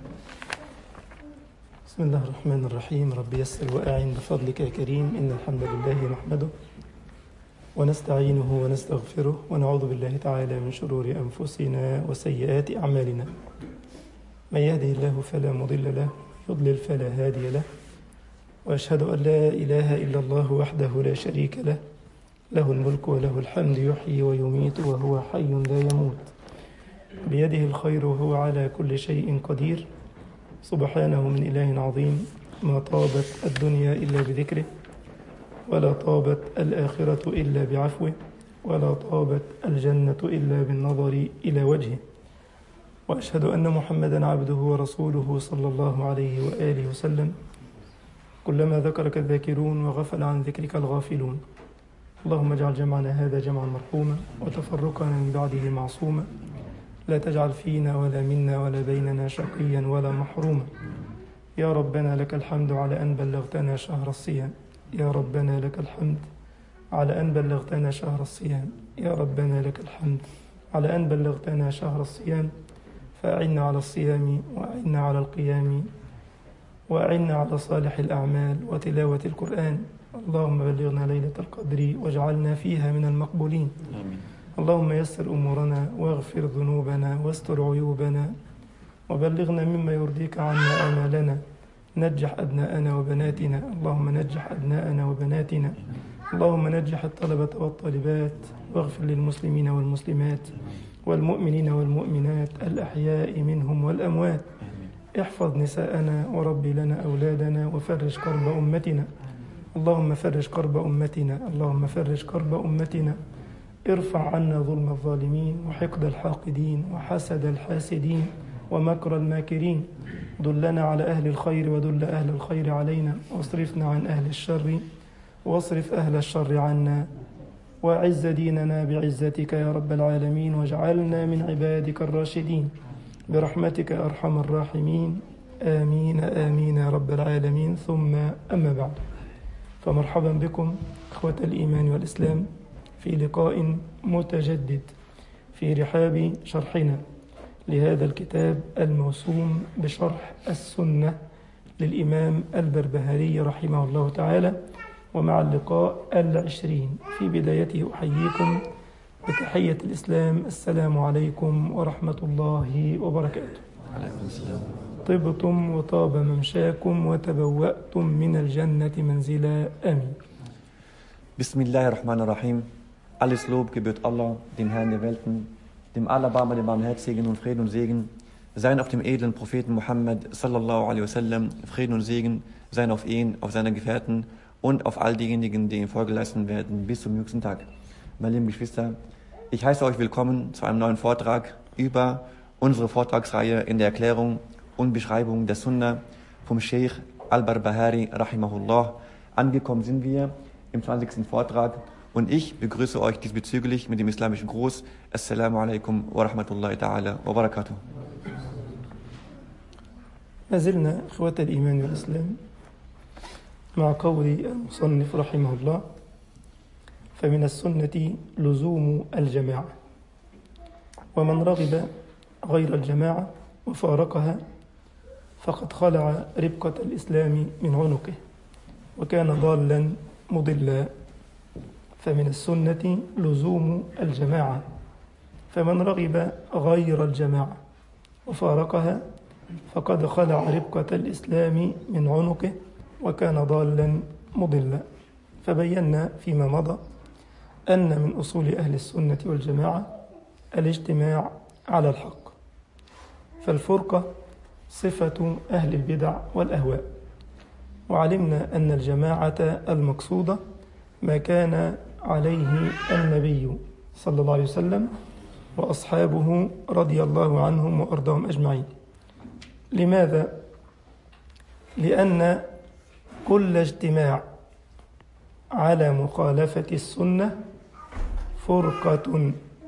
بسم الله الرحمن الرحيم رب يسر وأعن بفضلك يا كريم إن الحمد لله نحمده ونستعينه ونستغفره ونعوذ بالله تعالى من شرور أنفسنا وسيئات أعمالنا من يهده الله فلا مضل له يضلل فلا هادي له وأشهد أن لا إله إلا الله وحده لا شريك له له الملك وله الحمد يحيي ويميت وهو حي لا يموت بيده الخير وهو على كل شيء قدير سبحانه من إله عظيم ما طابت الدنيا إلا بذكره ولا طابت الآخرة إلا بعفوه ولا طابت الجنة إلا بالنظر إلى وجهه وأشهد أن محمدا عبده ورسوله صلى الله عليه وآله وسلم كلما ذكرك الذاكرون وغفل عن ذكرك الغافلون اللهم اجعل جمعنا هذا جمعا مرحوما وتفرقنا من بعده معصوما لا تجعل فينا ولا منا ولا بيننا شقيا ولا محروما يا ربنا لك الحمد على أن بلغتنا شهر الصيام يا ربنا لك الحمد على أن بلغتنا شهر الصيام يا ربنا لك الحمد على أن بلغتنا شهر الصيام فأعنا على الصيام وأعنا على القيام وأعنا على صالح الأعمال وتلاوة القرآن اللهم بلغنا ليلة القدر واجعلنا فيها من المقبولين آمين اللهم يسر أمورنا واغفر ذنوبنا واستر عيوبنا وبلغنا مما يرضيك عنا آمالنا نجح أبناءنا وبناتنا اللهم نجح أبناءنا وبناتنا اللهم نجح الطلبة والطالبات واغفر للمسلمين والمسلمات والمؤمنين والمؤمنات الأحياء منهم والأموات احفظ نساءنا وربي لنا أولادنا وفرج كرب أمتنا اللهم فرج كرب أمتنا اللهم فرج كرب أمتنا ارفع عنا ظلم الظالمين وحقد الحاقدين وحسد الحاسدين ومكر الماكرين دلنا على أهل الخير ودل أهل الخير علينا واصرفنا عن أهل الشر واصرف أهل الشر عنا وأعز ديننا بعزتك يا رب العالمين واجعلنا من عبادك الراشدين برحمتك يا أرحم الراحمين آمين آمين يا رب العالمين ثم أما بعد فمرحبا بكم إخوة الإيمان والإسلام في لقاء متجدد في رحاب شرحنا لهذا الكتاب الموسوم بشرح السنة للإمام البربهاري رحمه الله تعالى ومع اللقاء العشرين في بدايته أحييكم بتحية الإسلام السلام عليكم ورحمة الله وبركاته عليكم السلام طبتم وطاب ممشاكم وتبوأتم من الجنة منزلا آمين Bismillahirrahmanirrahim. Alles Lob gebührt Allah, dem Herrn der Welten, dem Allerbarmer, dem Barmherzigen und Frieden und Segen seien auf dem edlen Propheten Muhammad sallallahu alaihi wasallam, Frieden und Segen seien auf ihn, auf seine Gefährten und auf all diejenigen, die ihm Folge leisten werden bis zum jüngsten Tag. Meine lieben Geschwister, ich heiße euch willkommen zu einem neuen Vortrag über unsere Vortragsreihe in der Erklärung und Beschreibung der Sunna vom Sheikh Al-Barbahari rahimahullah. Angekommen sind wir im 20. Vortrag und ich begrüße euch diesbezüglich mit dem islamischen Gruß. Assalamu alaikum wa rahmatullahi ta'ala wa barakatuh. ما زلنا إخوة الإيمان والإسلام مع قول المصنف رحمه الله فمن السنة لزوم الجماعة ومن رغب غير الجماعة وفارقها فقد خلع ربقة الإسلام من عنقه وكان ضالا مضلا فمن السنة لزوم الجماعة فمن رغب غير الجماعة وفارقها فقد خلع ربقة الإسلام من عنقه وكان ضالا مضلا فبينا فيما مضى أن من أصول أهل السنة والجماعة الاجتماع على الحق فالفرقة صفة أهل البدع والأهواء وعلمنا أن الجماعة المقصودة ما كان عليه النبي صلى الله عليه وسلم وأصحابه رضي الله عنهم وأرضاهم أجمعين لماذا؟ لأن كل اجتماع على مخالفة السنة فرقة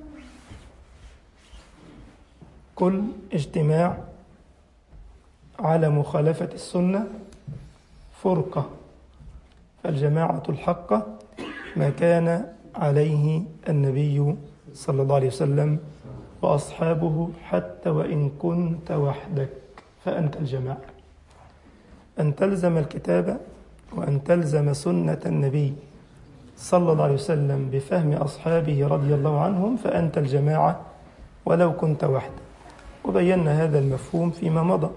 كل اجتماع على مخالفة السنة فرقة فالجماعة الحقة ما كان عليه النبي صلى الله عليه وسلم وأصحابه حتى وإن كنت وحدك فأنت الجماعة أن تلزم الكتاب وأن تلزم سنة النبي صلى الله عليه وسلم بفهم أصحابه رضي الله عنهم فأنت الجماعة ولو كنت وحدك وبينا هذا المفهوم فيما مضى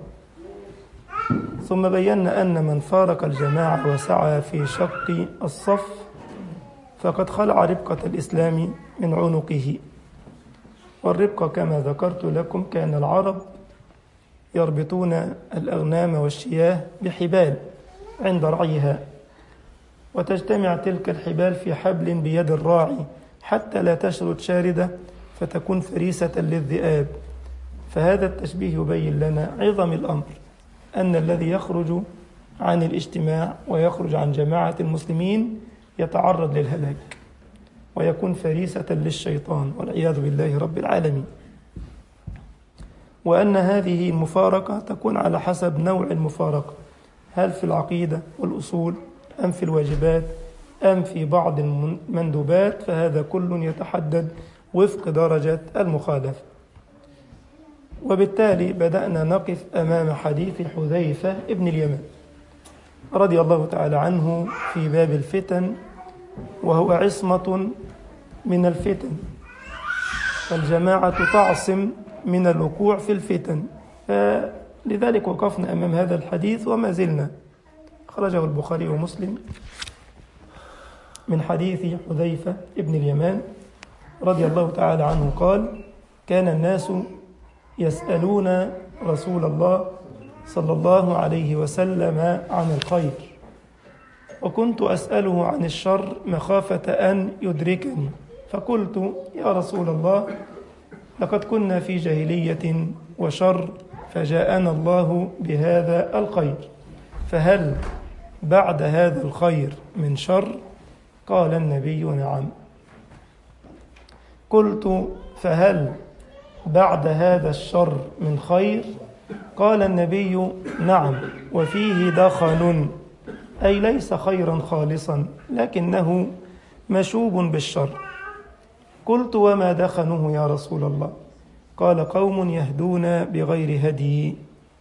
ثم بينا أن من فارق الجماعة وسعى في شق الصف فقد خلع ربقة الإسلام من عنقه والربقة كما ذكرت لكم كان العرب يربطون الأغنام والشياه بحبال عند رعيها وتجتمع تلك الحبال في حبل بيد الراعي حتى لا تشرد شاردة فتكون فريسة للذئاب فهذا التشبيه يبين لنا عظم الأمر أن الذي يخرج عن الاجتماع ويخرج عن جماعة المسلمين يتعرض للهلاك ويكون فريسة للشيطان والعياذ بالله رب العالمين وأن هذه المفارقة تكون على حسب نوع المفارقة هل في العقيدة والأصول أم في الواجبات أم في بعض المندوبات فهذا كل يتحدد وفق درجة المخالفة وبالتالي بدأنا نقف أمام حديث حذيفة ابن اليمان رضي الله تعالى عنه في باب الفتن وهو عصمة من الفتن فالجماعة تعصم من الوقوع في الفتن فلذلك وقفنا أمام هذا الحديث وما زلنا خرجه البخاري ومسلم من حديث حذيفة ابن اليمان رضي الله تعالى عنه قال كان الناس يسألون رسول الله صلى الله عليه وسلم عن الخير وكنت أسأله عن الشر مخافة أن يدركني فقلت يا رسول الله لقد كنا في جاهلية وشر فجاءنا الله بهذا الخير فهل بعد هذا الخير من شر قال النبي نعم قلت فهل بعد هذا الشر من خير قال النبي نعم وفيه دخن أي ليس خيرا خالصا لكنه مشوب بالشر قلت وما دخنه يا رسول الله قال قوم يهدون بغير هدي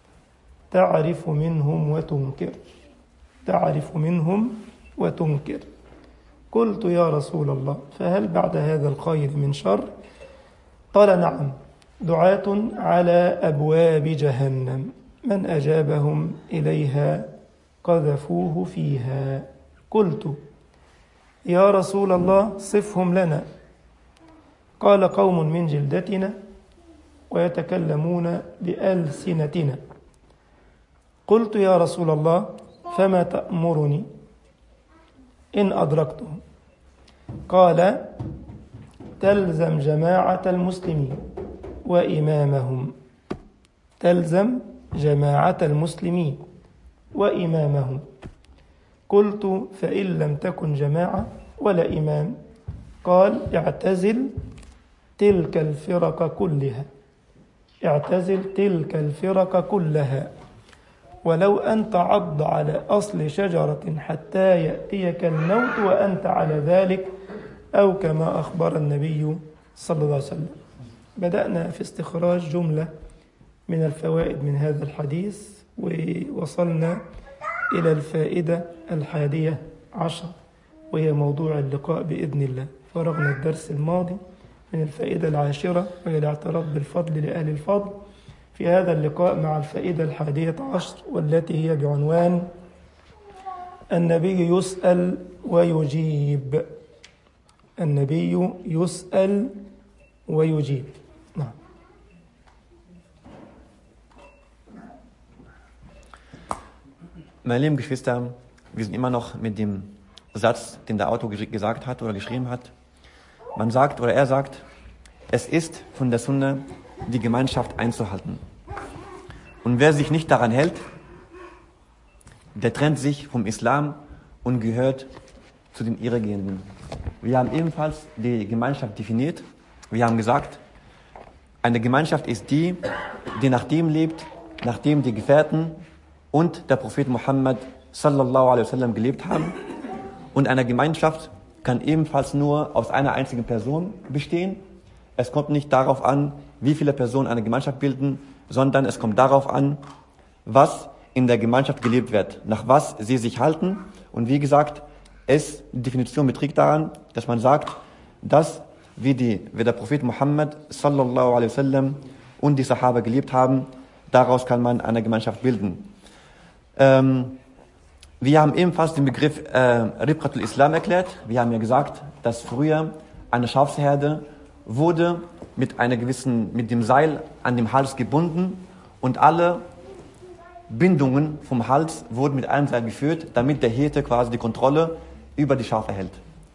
تعرف منهم وتنكر تعرف منهم وتنكر قلت يا رسول الله فهل بعد هذا الخير من شر قال نعم دعاة على أبواب جهنم من أجابهم إليها قذفوه فيها قلت يا رسول الله صفهم لنا قال قوم من جلدتنا ويتكلمون بألسنتنا قلت يا رسول الله فما تأمرني إن أدركتهم قال تلزم جماعة المسلمين وإمامهم تلزم جماعة المسلمين وإمامهم قلت فإن لم تكن جماعة ولا إمام قال اعتزل تلك الفرق كلها اعتزل تلك الفرق كلها ولو أن تعض على أصل شجرة حتى يأتيك الموت وأنت على ذلك أو كما أخبر النبي صلى الله عليه وسلم بدأنا في استخراج جملة من الفوائد من هذا الحديث ووصلنا إلى الفائدة الحادية عشر وهي موضوع اللقاء بإذن الله فرغنا الدرس الماضي من الفائدة العاشرة وهي الاعتراف بالفضل لأهل الفضل في هذا اللقاء مع الفائدة الحادية عشر والتي هي بعنوان النبي يسأل ويجيب النبي يسأل ويجيب نعم Meine lieben Geschwister, wir sind immer noch mit dem Satz, den der Autor gesagt hat oder geschrieben hat. Man sagt oder er sagt, es ist von der Sunna, die Gemeinschaft einzuhalten. Und wer sich nicht daran hält, der trennt sich vom Islam und gehört zu den Irregehenden. Wir haben ebenfalls die Gemeinschaft definiert. Wir haben gesagt, eine Gemeinschaft ist die, die nach dem lebt, nachdem die Gefährten und der Prophet Muhammad sallallahu alaihi wasallam gelebt haben. Und eine Gemeinschaft kann ebenfalls nur aus einer einzigen Person bestehen. Es kommt nicht darauf an, wie viele Personen eine Gemeinschaft bilden, sondern es kommt darauf an, was in der Gemeinschaft gelebt wird, nach was sie sich halten. Und wie gesagt, es, die Definition beträgt daran, dass man sagt, dass wie, die, wie der Prophet Muhammad sallallahu alaihi wasallam und die Sahaba gelebt haben, daraus kann man eine Gemeinschaft bilden. Ähm, wir haben ebenfalls den Begriff äh, Ribqatul Islam erklärt. Wir haben ja gesagt, dass früher eine Schafsherde wurde mit einer gewissen, mit dem Seil an dem Hals gebunden und alle Bindungen vom Hals wurden mit einem Seil geführt, damit der Hirte quasi die Kontrolle über die Schafe hält.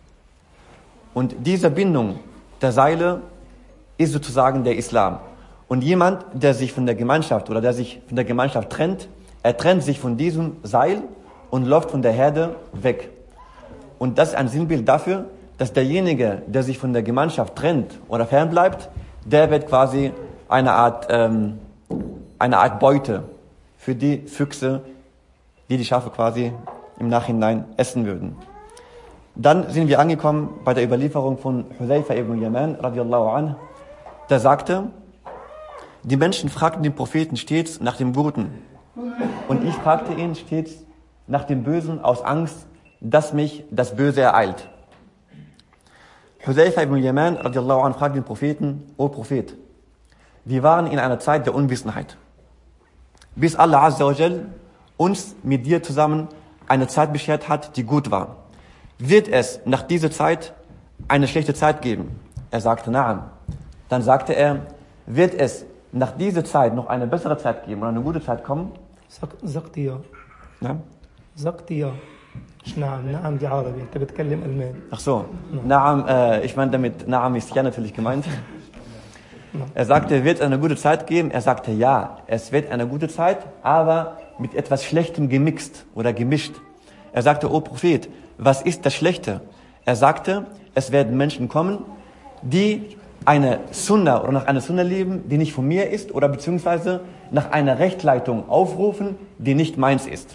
Und diese Bindung der Seile ist sozusagen der Islam. Und jemand, der sich von der Gemeinschaft oder der sich von der Gemeinschaft trennt, er trennt sich von diesem Seil und läuft von der Herde weg. Und das ist ein Sinnbild dafür, dass derjenige, der sich von der Gemeinschaft trennt oder fernbleibt, der wird quasi eine Art, ähm, eine Art Beute für die Füchse, die die Schafe quasi im Nachhinein essen würden. Dann sind wir angekommen bei der Überlieferung von Hudayfa ibn Yaman, radiallahu anh, der sagte, die Menschen fragten den Propheten stets nach dem Guten. Und ich fragte ihn stets nach dem Bösen aus Angst, dass mich das Böse ereilt. Hudayfa ibn Yaman radiallahu anh fragt den Propheten, O Prophet, wir waren in einer Zeit der Unwissenheit. Bis Allah Azza wa Jal uns mit dir zusammen eine Zeit beschert hat, die gut war. Wird es nach dieser Zeit eine schlechte Zeit geben? Er sagte, Naam. Dann sagte er, wird es nach dieser Zeit noch eine bessere Zeit geben oder eine gute Zeit kommen? زقت يا Ja? زقت يا مش نعم نعم دي عربي انت بتكلم الماني Ach so, Naam, äh, ich meine damit, Naam ist ja natürlich gemeint. Er sagte, wird es eine gute Zeit geben? Er sagte, ja, es wird eine gute Zeit, aber mit etwas Schlechtem gemixt oder gemischt. Er sagte, O Prophet, was ist das Schlechte? Er sagte, es werden Menschen kommen, die eine Sunna oder nach einer Sunna leben, die nicht von mir ist oder beziehungsweise nach einer Rechtleitung aufrufen, die nicht meins ist.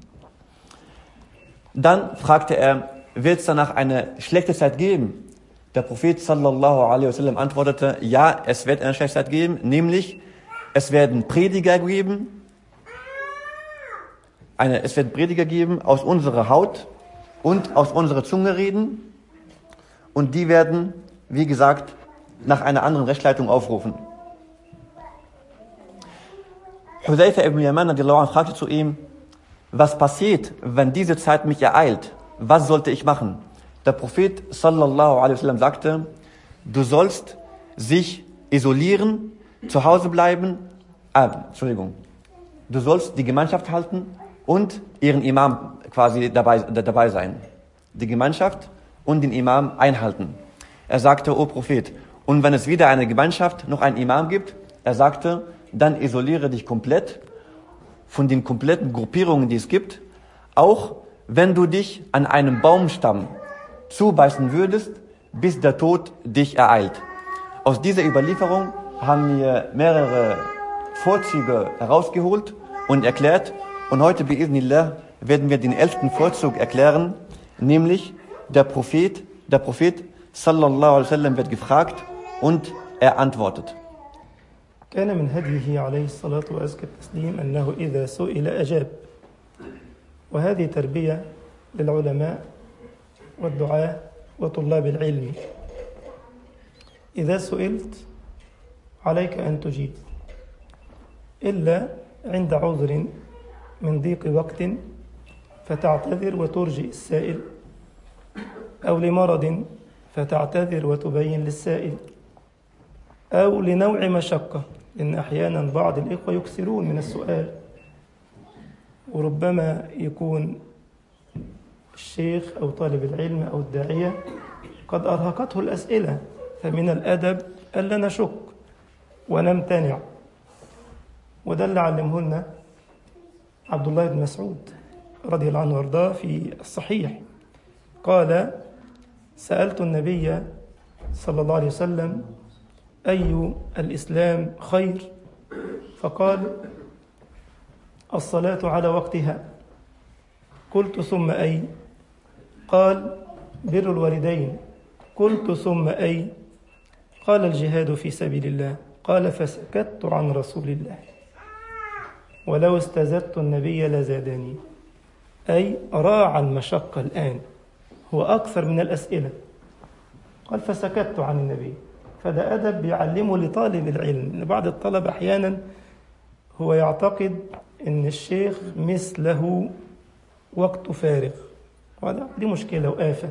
Dann fragte er, wird es danach eine schlechte Zeit geben? Der Prophet sallallahu alaihi wasallam antwortete, ja, es wird eine schlechte Zeit geben, nämlich es werden Prediger geben, eine, es wird Prediger geben aus unserer Haut und aus unserer Zunge reden und die werden, wie gesagt, nach einer anderen Rechtsleitung aufrufen. Hudayfa ibn Yaman radiallahu anh, fragte zu ihm, was passiert, wenn diese Zeit mich ereilt? Was sollte ich machen? Der Prophet sallallahu alaihi wasallam sagte, du sollst sich isolieren, zu Hause bleiben, äh, Entschuldigung, du sollst die Gemeinschaft halten und ihren Imam quasi dabei, dabei sein. Die Gemeinschaft und den Imam einhalten. Er sagte, O Prophet, und wenn es weder eine Gemeinschaft noch einen Imam gibt, er sagte, dann isoliere dich komplett von den kompletten Gruppierungen, die es gibt, auch wenn du dich an einem Baumstamm zubeißen würdest, bis der Tod dich ereilt. Aus dieser Überlieferung haben wir mehrere Vorzüge herausgeholt und erklärt. Und heute, bi'idhnillah, werden wir den elften Vorzug erklären, nämlich der Prophet, der Prophet sallallahu alaihi wasallam wird gefragt und er antwortet. كان من هديه عليه الصلاة وأزكى التسليم أنه إذا سئل أجاب وهذه تربية للعلماء والدعاة وطلاب العلم إذا سئلت عليك أن تجيب إلا عند عذر من ضيق وقت فتعتذر وترجئ السائل أو لمرض فتعتذر وتبين للسائل أو لنوع مشقة إن أحيانا بعض الإخوة يكثرون من السؤال وربما يكون الشيخ أو طالب العلم أو الداعية قد أرهقته الأسئلة فمن الأدب ألا نشك ونمتنع وده اللي علمه لنا عبد الله بن مسعود رضي الله عنه وارضاه في الصحيح قال سألت النبي صلى الله عليه وسلم أي الإسلام خير فقال الصلاة على وقتها قلت ثم أي قال بر الوالدين قلت ثم أي قال الجهاد في سبيل الله قال فسكت عن رسول الله ولو استزدت النبي لزادني أي راعى المشقة الآن هو أكثر من الأسئلة قال فسكت عن النبي فده أدب بيعلمه لطالب العلم إن بعض الطلبة أحيانا هو يعتقد أن الشيخ مثله وقت فارغ وهذا دي مشكلة وآفة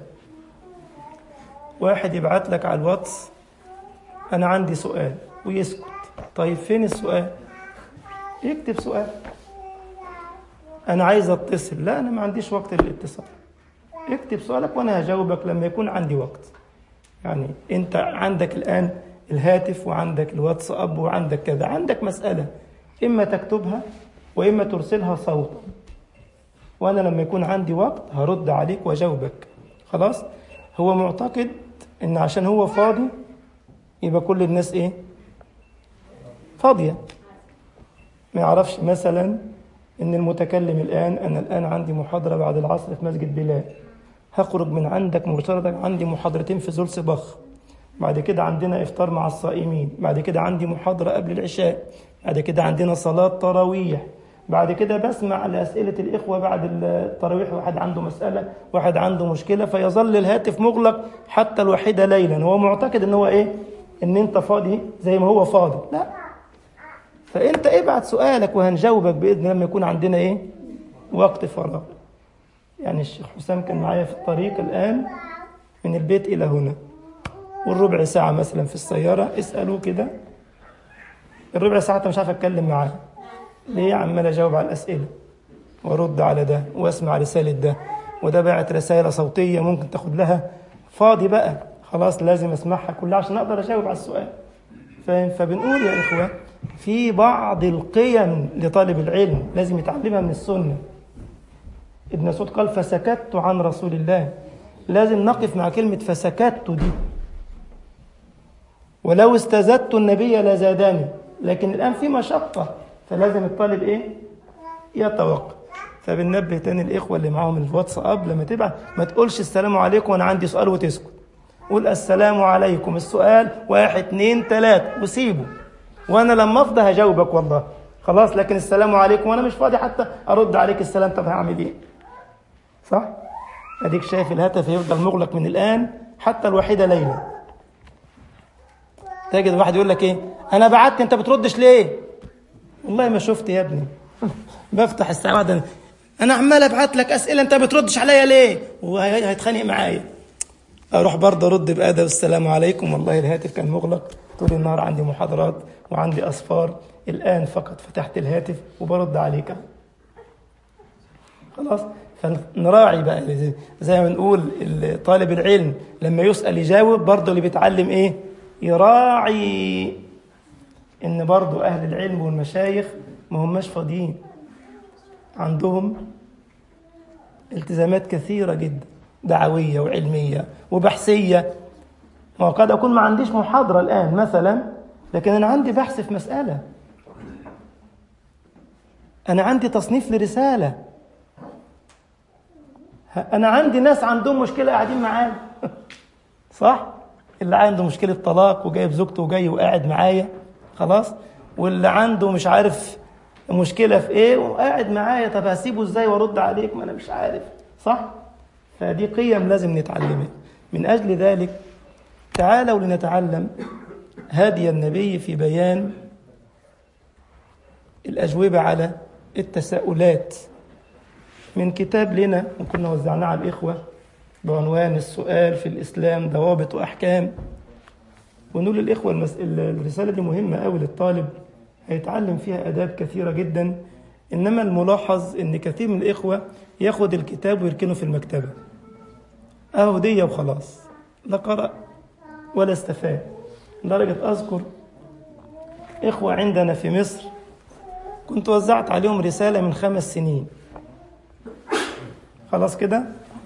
واحد يبعت لك على الواتس أنا عندي سؤال ويسكت طيب فين السؤال يكتب سؤال أنا عايز أتصل لا أنا ما عنديش وقت للاتصال اكتب سؤالك وأنا هجاوبك لما يكون عندي وقت يعني أنت عندك الآن الهاتف وعندك الواتساب وعندك كذا عندك مسألة إما تكتبها وإما ترسلها صوتا وأنا لما يكون عندي وقت هرد عليك وأجاوبك خلاص هو معتقد إن عشان هو فاضي يبقى كل الناس إيه فاضية ما يعرفش مثلا إن المتكلم الآن أنا الآن عندي محاضرة بعد العصر في مسجد بلال هخرج من عندك مباشرة عندي محاضرتين في زول بخ بعد كده عندنا إفطار مع الصائمين بعد كده عندي محاضرة قبل العشاء بعد كده عندنا صلاة تراويح بعد كده بسمع لأسئلة الإخوة بعد التراويح واحد عنده مسألة واحد عنده مشكلة فيظل الهاتف مغلق حتى الوحيدة ليلا هو معتقد إن هو إيه إن أنت فاضي زي ما هو فاضي لا فأنت ابعت سؤالك وهنجاوبك بإذن لما يكون عندنا إيه وقت فراغ يعني الشيخ حسام كان معايا في الطريق الآن من البيت إلى هنا والربع ساعة مثلا في السيارة اسألوه كده الربع ساعة مش عارف أتكلم معاه ليه عمال أجاوب على الأسئلة وأرد على ده وأسمع رسالة ده وده بعت رسالة صوتية ممكن تاخد لها فاضي بقى خلاص لازم أسمعها كلها عشان أقدر أجاوب على السؤال فاهم فبنقول يا إخوة في بعض القيم لطالب العلم لازم يتعلمها من السنة ابن مسعود قال فسكت عن رسول الله لازم نقف مع كلمة فسكت دي ولو استزدت النبي لزادني لكن الآن في مشقة فلازم الطالب إيه يتوقف فبننبه تاني الإخوة اللي معاهم الواتساب لما تبعت ما تقولش السلام عليكم وأنا عندي سؤال وتسكت قول السلام عليكم السؤال واحد اتنين تلاتة وسيبه وأنا لما أفضى هجاوبك والله خلاص لكن السلام عليكم وأنا مش فاضي حتى أرد عليك السلام طب هعمل إيه صح أديك شايف الهاتف هيفضل مغلق من الآن حتى الوحيدة ليلة تجد واحد يقول لك ايه انا بعت انت بتردش ليه والله ما شفت يا ابني بفتح الساعه واحده انا عمال ابعت لك اسئله انت بتردش عليا ليه وهيتخانق معايا اروح برضه ارد بادب السلام عليكم والله الهاتف كان مغلق طول النهار عندي محاضرات وعندي اسفار الان فقط فتحت الهاتف وبرد عليك خلاص فنراعي بقى زي ما نقول طالب العلم لما يسال يجاوب برضه اللي بيتعلم ايه يراعي ان برضو اهل العلم والمشايخ ما هماش فاضيين عندهم التزامات كثيره جدا دعويه وعلميه وبحثيه وقد اكون ما عنديش محاضره الان مثلا لكن انا عندي بحث في مساله انا عندي تصنيف لرساله انا عندي ناس عندهم مشكله قاعدين معايا صح اللي عنده مشكلة طلاق وجايب زوجته وجاي وقاعد معايا خلاص واللي عنده مش عارف مشكلة في ايه وقاعد معايا طب هسيبه ازاي وارد عليك ما انا مش عارف صح فدي قيم لازم نتعلمها من اجل ذلك تعالوا لنتعلم هدي النبي في بيان الأجوبة على التساؤلات من كتاب لنا وكنا وزعناه على الإخوة بعنوان السؤال في الإسلام ضوابط وأحكام ونقول للإخوة المس... الرسالة دي مهمة أوي للطالب هيتعلم فيها آداب كثيرة جدا إنما الملاحظ إن كثير من الإخوة ياخد الكتاب ويركنه في المكتبة أهو دي وخلاص لا قرأ ولا استفاد لدرجة أذكر إخوة عندنا في مصر كنت وزعت عليهم رسالة من خمس سنين خلاص كده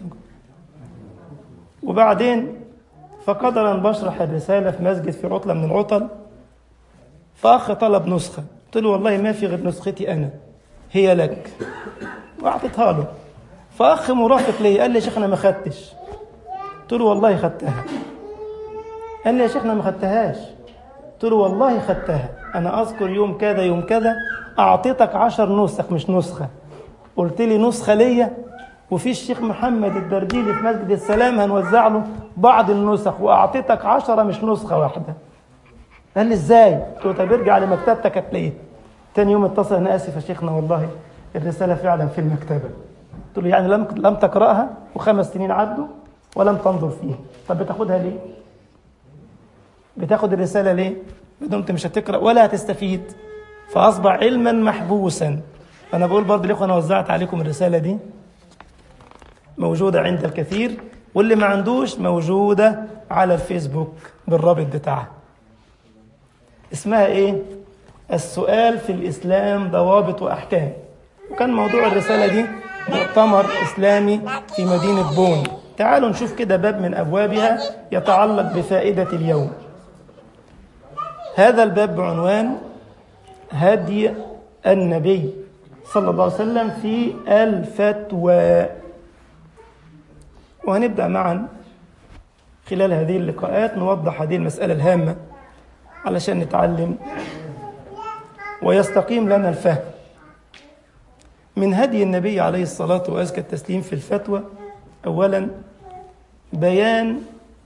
وبعدين فقدرا بشرح الرسالة في مسجد في عطلة من العطل فأخ طلب نسخة قلت له والله ما في غير نسختي أنا هي لك وأعطيتها له فأخ مرافق لي قال لي يا شيخ أنا ما خدتش قلت له والله خدتها قال لي يا شيخ أنا ما خدتهاش قلت له والله خدتها أنا أذكر يوم كذا يوم كذا أعطيتك عشر نسخ مش نسخة قلت لي نسخة ليا وفي الشيخ محمد الدرديلي في مسجد السلام هنوزع له بعض النسخ وأعطيتك عشرة مش نسخة واحدة قال لي ازاي؟ قلت له طب ارجع لمكتبتك هتلاقيه تاني يوم اتصل انا اسف يا شيخنا والله الرسالة فعلا في المكتبة قلت له يعني لم لم تقرأها وخمس سنين عدوا ولم تنظر فيها طب بتاخدها ليه؟ بتاخد الرسالة ليه؟ بدون انت مش هتقرأ ولا هتستفيد فأصبح علما محبوسا فأنا بقول برضه لكم أنا وزعت عليكم الرسالة دي موجودة عند الكثير واللي ما عندوش موجودة على الفيسبوك بالرابط بتاعها اسمها ايه؟ السؤال في الإسلام ضوابط وأحكام وكان موضوع الرسالة دي مؤتمر إسلامي في مدينة بون تعالوا نشوف كده باب من أبوابها يتعلق بفائدة اليوم هذا الباب بعنوان هدي النبي صلى الله عليه وسلم في الفتوى وهنبدأ معا خلال هذه اللقاءات نوضح هذه المسألة الهامة علشان نتعلم ويستقيم لنا الفهم من هدي النبي عليه الصلاة وأزكى التسليم في الفتوى أولا بيان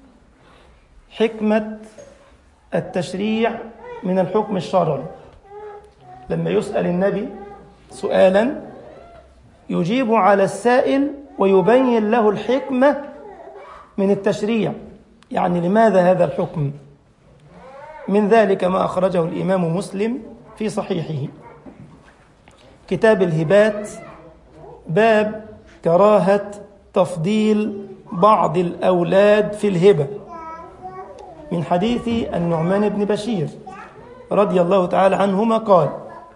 حكمة التشريع من الحكم الشرعي لما يسأل النبي سؤالا يجيب على السائل ويبين له الحكمة من التشريع يعني لماذا هذا الحكم من ذلك ما أخرجه الإمام مسلم في صحيحه كتاب الهبات باب كراهة تفضيل بعض الأولاد في الهبة من حديث النعمان بن بشير رضي الله تعالى عنهما قال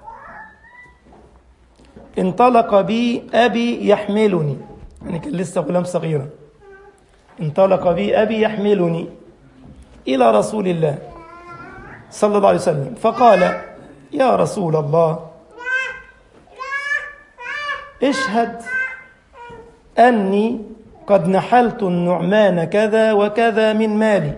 انطلق بي أبي يحملني يعني كان لسه غلام صغيرا انطلق بي أبي يحملني إلى رسول الله صلى الله عليه وسلم فقال يا رسول الله اشهد أني قد نحلت النعمان كذا وكذا من مالي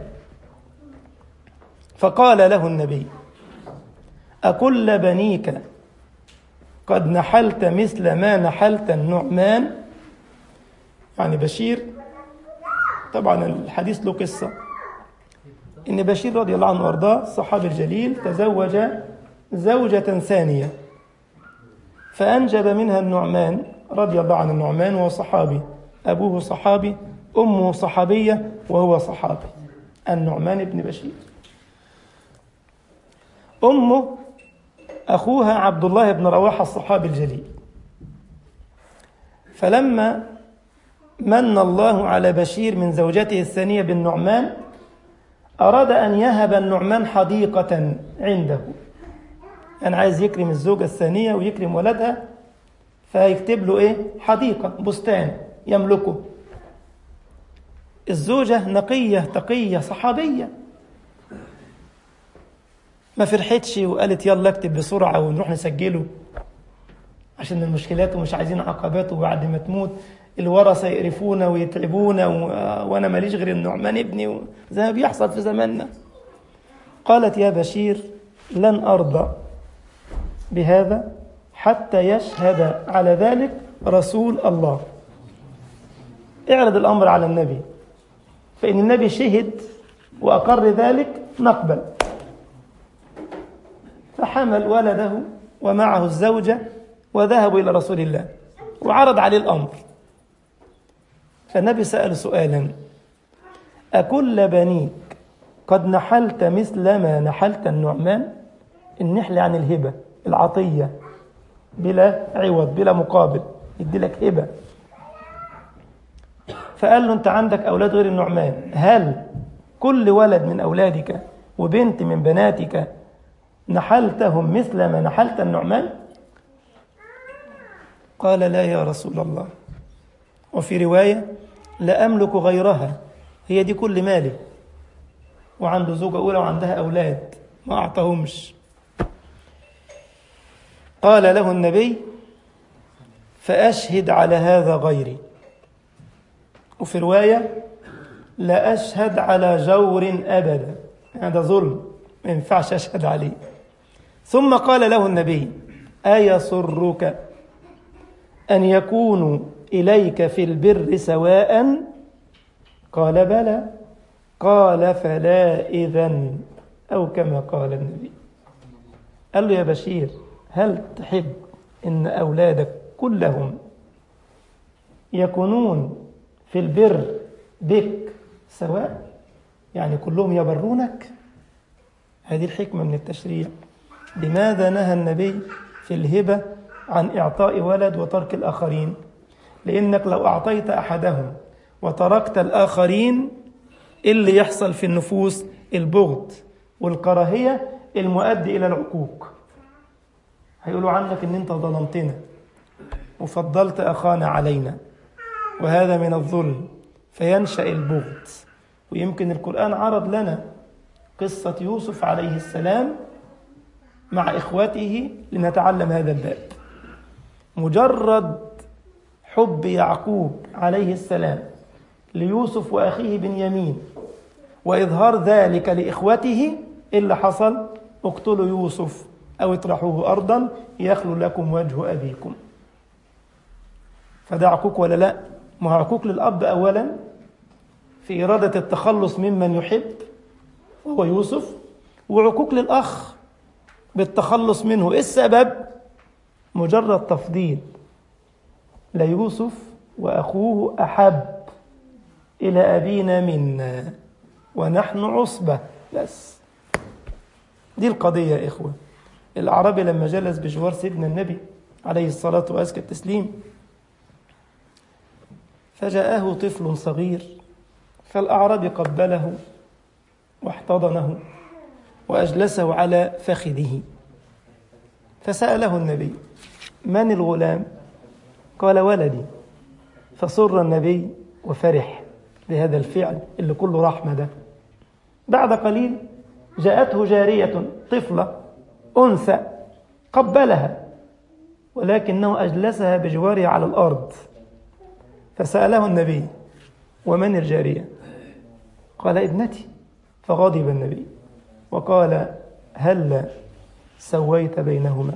فقال له النبي أكل بنيك قد نحلت مثل ما نحلت النعمان يعني بشير طبعا الحديث له قصة إن بشير رضي الله عنه وأرضاه الصحابي الجليل تزوج زوجة ثانية فأنجب منها النعمان رضي الله عن النعمان وهو صحابي أبوه صحابي أمه صحابية وهو صحابي النعمان بن بشير أمه أخوها عبد الله بن رواحة الصحابي الجليل فلما من الله على بشير من زوجته الثانية بالنعمان أراد أن يهب النعمان حديقة عنده أنا عايز يكرم الزوجة الثانية ويكرم ولدها فيكتب له إيه حديقة بستان يملكه الزوجة نقية تقية صحابية ما فرحتش وقالت يلا اكتب بسرعة ونروح نسجله عشان المشكلات ومش عايزين عقبات وبعد ما تموت الورثة يقرفونا ويتعبونا و... وأنا ماليش غير النعمان ابني و... زي ما بيحصل في زماننا قالت يا بشير لن أرضى بهذا حتى يشهد على ذلك رسول الله اعرض الأمر على النبي فإن النبي شهد وأقر ذلك نقبل فحمل ولده ومعه الزوجة وذهبوا إلى رسول الله وعرض عليه الأمر فالنبي سأل سؤالا أكل بنيك قد نحلت مثل ما نحلت النعمان النحل عن الهبة العطية بلا عوض بلا مقابل يدي لك هبة فقال له أنت عندك أولاد غير النعمان هل كل ولد من أولادك وبنت من بناتك نحلتهم مثل ما نحلت النعمان قال لا يا رسول الله وفي رواية لا أملك غيرها هي دي كل مالي وعنده زوجة أولى وعندها أولاد ما أعطاهمش قال له النبي فأشهد على هذا غيري وفي رواية لا أشهد على جور أبدا هذا ظلم ما ينفعش أشهد عليه ثم قال له النبي أيسرك أن يكونوا إليك في البر سواء قال بلى قال فلا إذن أو كما قال النبي قال له يا بشير هل تحب أن أولادك كلهم يكونون في البر بك سواء يعني كلهم يبرونك هذه الحكمة من التشريع لماذا نهى النبي في الهبة عن إعطاء ولد وترك الآخرين لأنك لو أعطيت أحدهم وتركت الآخرين اللي يحصل في النفوس البغض والكراهية المؤدي إلى العقوق هيقولوا عنك أن أنت ظلمتنا وفضلت أخانا علينا وهذا من الظلم فينشأ البغض ويمكن القرآن عرض لنا قصة يوسف عليه السلام مع إخوته لنتعلم هذا الباب مجرد حب يعقوب عليه السلام ليوسف وأخيه بنيامين وإظهار ذلك لإخوته اللي حصل اقتلوا يوسف أو اطرحوه أرضا يخلو لكم وجه أبيكم فده عقوق ولا لا ما هو عقوق للأب أولا في إرادة التخلص ممن يحب وهو يوسف وعقوق للأخ بالتخلص منه إيه السبب مجرد تفضيل ليوسف وأخوه أحب إلى أبينا منا ونحن عصبة بس دي القضية يا إخوة الأعرابي لما جلس بجوار سيدنا النبي عليه الصلاة وأزكى التسليم فجاءه طفل صغير فالأعرابي قبله واحتضنه وأجلسه على فخذه فسأله النبي من الغلام قال ولدي فسر النبي وفرح بهذا الفعل اللي كله رحمة ده بعد قليل جاءته جارية طفلة أنثى قبلها ولكنه أجلسها بجواره على الأرض فسأله النبي ومن الجارية قال ابنتي فغضب النبي وقال هل سويت بينهما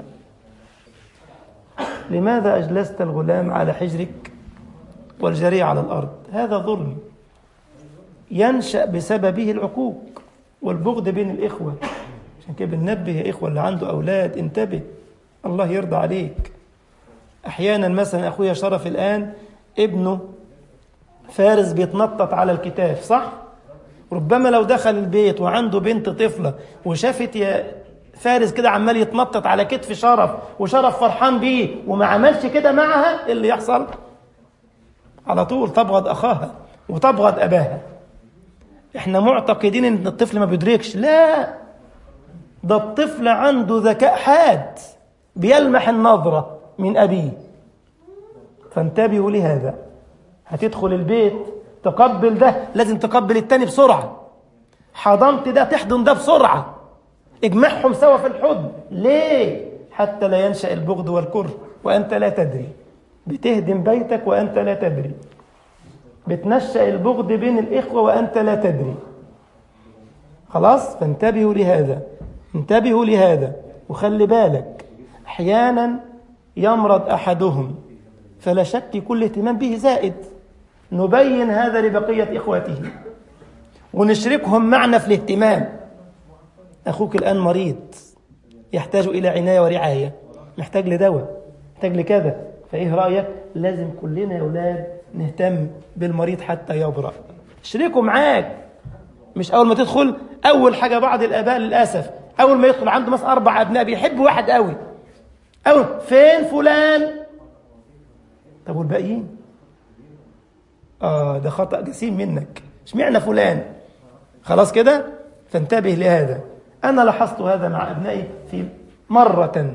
لماذا أجلست الغلام على حجرك والجريء على الأرض هذا ظلم ينشأ بسببه العقوق والبغض بين الإخوة عشان كده بننبه يا إخوة اللي عنده أولاد انتبه الله يرضى عليك أحيانا مثلا أخويا شرف الآن ابنه فارس بيتنطط على الكتاف صح؟ ربما لو دخل البيت وعنده بنت طفلة وشافت يا فارس كده عمال يتنطط على كتف شرف وشرف فرحان بيه وما عملش كده معها إيه اللي يحصل على طول تبغض أخاها وتبغض أباها احنا معتقدين ان الطفل ما بيدركش لا ده الطفل عنده ذكاء حاد بيلمح النظرة من أبيه فانتبهوا لهذا هتدخل البيت تقبل ده لازم تقبل التاني بسرعة حضنت ده تحضن ده بسرعة اجمعهم سوا في الحضن ليه حتى لا ينشأ البغض والكره وأنت لا تدري بتهدم بيتك وأنت لا تدري بتنشأ البغض بين الإخوة وأنت لا تدري خلاص فانتبهوا لهذا انتبهوا لهذا وخلي بالك أحيانا يمرض أحدهم فلا شك كل اهتمام به زائد نبين هذا لبقية إخوته ونشركهم معنا في الاهتمام أخوك الآن مريض يحتاج إلى عناية ورعاية محتاج لدواء محتاج لكذا فإيه رأيك لازم كلنا يا أولاد نهتم بالمريض حتى يبرأ شريكه معاك مش أول ما تدخل أول حاجة بعض الآباء للأسف أول ما يدخل عنده مثلا أربع أبناء بيحب واحد قوي أول فين فلان طب والباقيين آه ده خطأ جسيم منك اشمعنى فلان خلاص كده فانتبه لهذا أنا لاحظت هذا مع أبنائي في مرة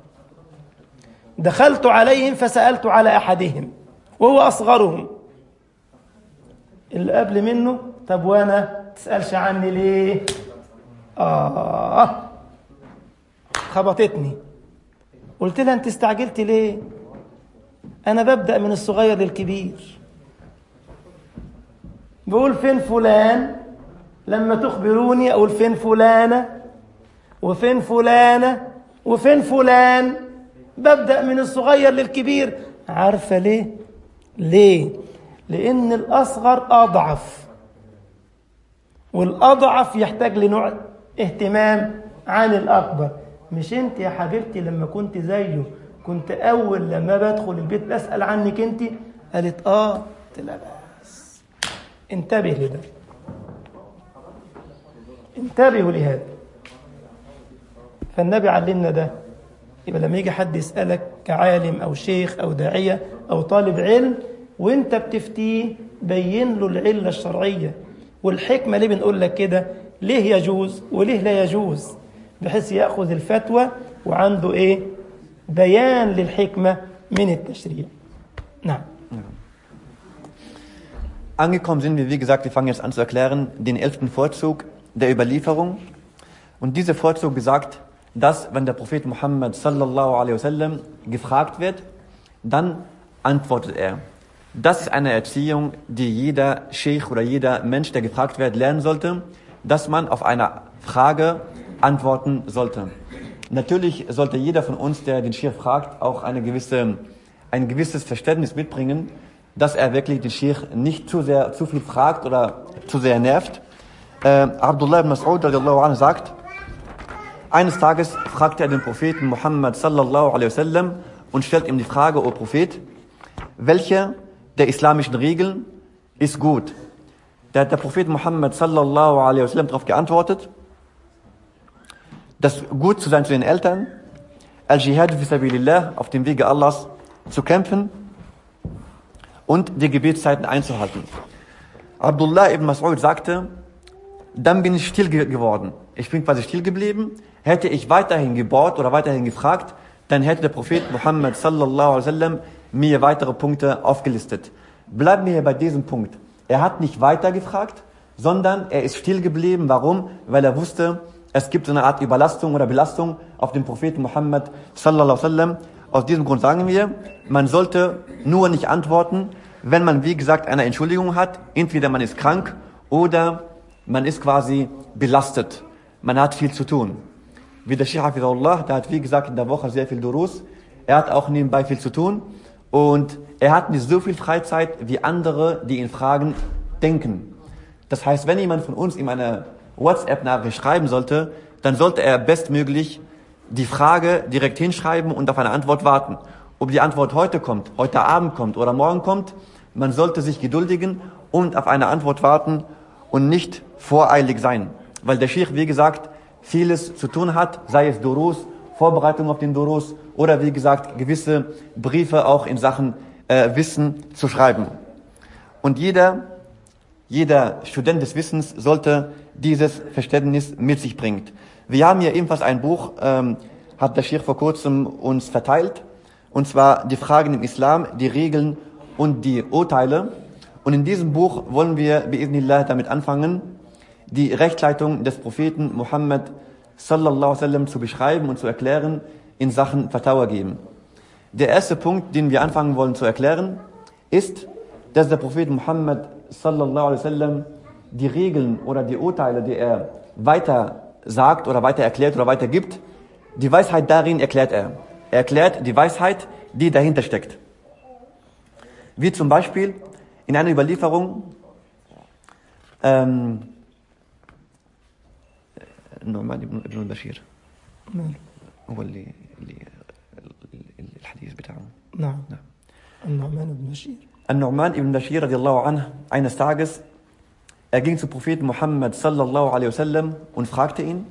دخلت عليهم فسألت على أحدهم وهو أصغرهم اللي قبل منه طب وأنا تسألش عني ليه آه خبطتني قلت لها أنت استعجلت ليه أنا ببدأ من الصغير للكبير بقول فين فلان لما تخبروني أقول فين فلانة وفين فلانة وفين فلان ببدأ من الصغير للكبير عارفة ليه؟ ليه؟ لأن الأصغر أضعف والأضعف يحتاج لنوع اهتمام عن الأكبر مش أنت يا حبيبتي لما كنت زيه كنت أول لما بدخل البيت بسأل عنك أنت قالت آه قلت لها بس انتبه لده انتبهوا لهذا فالنبي علمنا ده يبقى لما يجي حد يسألك كعالم أو شيخ أو داعية أو طالب علم وانت بتفتيه بين له العلة الشرعية والحكمة ليه بنقول لك كده ليه يجوز وليه لا يجوز بحيث يأخذ الفتوى وعنده ايه بيان للحكمة من التشريع نعم Angekommen sind wir, wie gesagt, wir fangen jetzt an zu erklären, den elften Vorzug der Überlieferung. Und dieser Vorzug besagt, dass wenn der Prophet Muhammad sallallahu alaihi wasallam gefragt wird, dann antwortet er. Das ist eine Erziehung, die jeder Sheikh oder jeder Mensch, der gefragt wird, lernen sollte, dass man auf eine Frage antworten sollte. Natürlich sollte jeder von uns, der den Sheikh fragt, auch eine gewisse, ein gewisses Verständnis mitbringen, dass er wirklich den Sheikh nicht zu sehr, zu viel fragt oder zu sehr nervt. Äh, Abdullah ibn Mas'ud radiallahu anhu sagt, eines Tages fragte er den Propheten Muhammad sallallahu alaihi wasallam und stellt ihm die Frage, o Prophet, welche der islamischen Regeln ist gut? Da hat der Prophet Muhammad sallallahu alaihi wasallam darauf geantwortet, das gut zu sein zu den Eltern, al-Jihad fi sabilillah, auf dem Wege Allahs zu kämpfen und die Gebetszeiten einzuhalten. Abdullah ibn Mas'ud sagte, dann bin ich still ge geworden. Ich bin quasi still geblieben. Hätte ich weiterhin gebohrt oder weiterhin gefragt, dann hätte der Prophet Muhammad sallallahu alaihi wasallam mir weitere Punkte aufgelistet. Bleiben wir hier bei diesem Punkt. Er hat nicht weiter gefragt, sondern er ist still geblieben. Warum? Weil er wusste, es gibt so eine Art Überlastung oder Belastung auf den Propheten Muhammad sallallahu alaihi wasallam. Aus diesem Grund sagen wir, man sollte nur nicht antworten, wenn man, wie gesagt, eine Entschuldigung hat. Entweder man ist krank oder man ist quasi belastet. Man hat viel zu tun. Wie der Sheikh Hafidullah, der hat, wie gesagt, in der Woche sehr viel Durus. Er hat auch nebenbei viel zu tun. Und er hat nicht so viel Freizeit wie andere, die ihn fragen, denken. Das heißt, wenn jemand von uns ihm eine WhatsApp-Nachricht schreiben sollte, dann sollte er bestmöglich die Frage direkt hinschreiben und auf eine Antwort warten. Ob die Antwort heute kommt, heute Abend kommt oder morgen kommt, man sollte sich geduldigen und auf eine Antwort warten und nicht voreilig sein. Weil der Sheikh, wie gesagt, vieles zu tun hat, sei es Durus, Vorbereitung auf den Durus oder wie gesagt gewisse Briefe auch in Sachen äh, Wissen zu schreiben. Und jeder, jeder Student des Wissens sollte dieses Verständnis mit sich bringen. Wir haben hier ebenfalls ein Buch, ähm, hat der Sheikh vor kurzem uns verteilt, und zwar die Fragen im Islam, die Regeln und die Urteile. Und in diesem Buch wollen wir, bi'idhnillah, damit anfangen, die Rechtleitung des Propheten Muhammad sallallahu alaihi wasallam zu beschreiben und zu erklären in Sachen Fatawa geben. Der erste Punkt, den wir anfangen wollen zu erklären, ist, dass der Prophet Muhammad sallallahu alaihi wasallam die Regeln oder die Urteile, die er weiter sagt oder weiter erklärt oder weiter gibt, die Weisheit darin erklärt er. Er erklärt die Weisheit, die dahinter steckt. Wie zum Beispiel in einer Überlieferung, ähm, النعمان بن ابن البشير ماله؟ هو اللي اللي الحديث بتاعه نعم نعم. النعمان بن بشير النعمان ibn Bashir radiallahu anh, eines Tages, er ging zu Propheten Muhammad sallallahu alaihi wasallam und fragte ihn,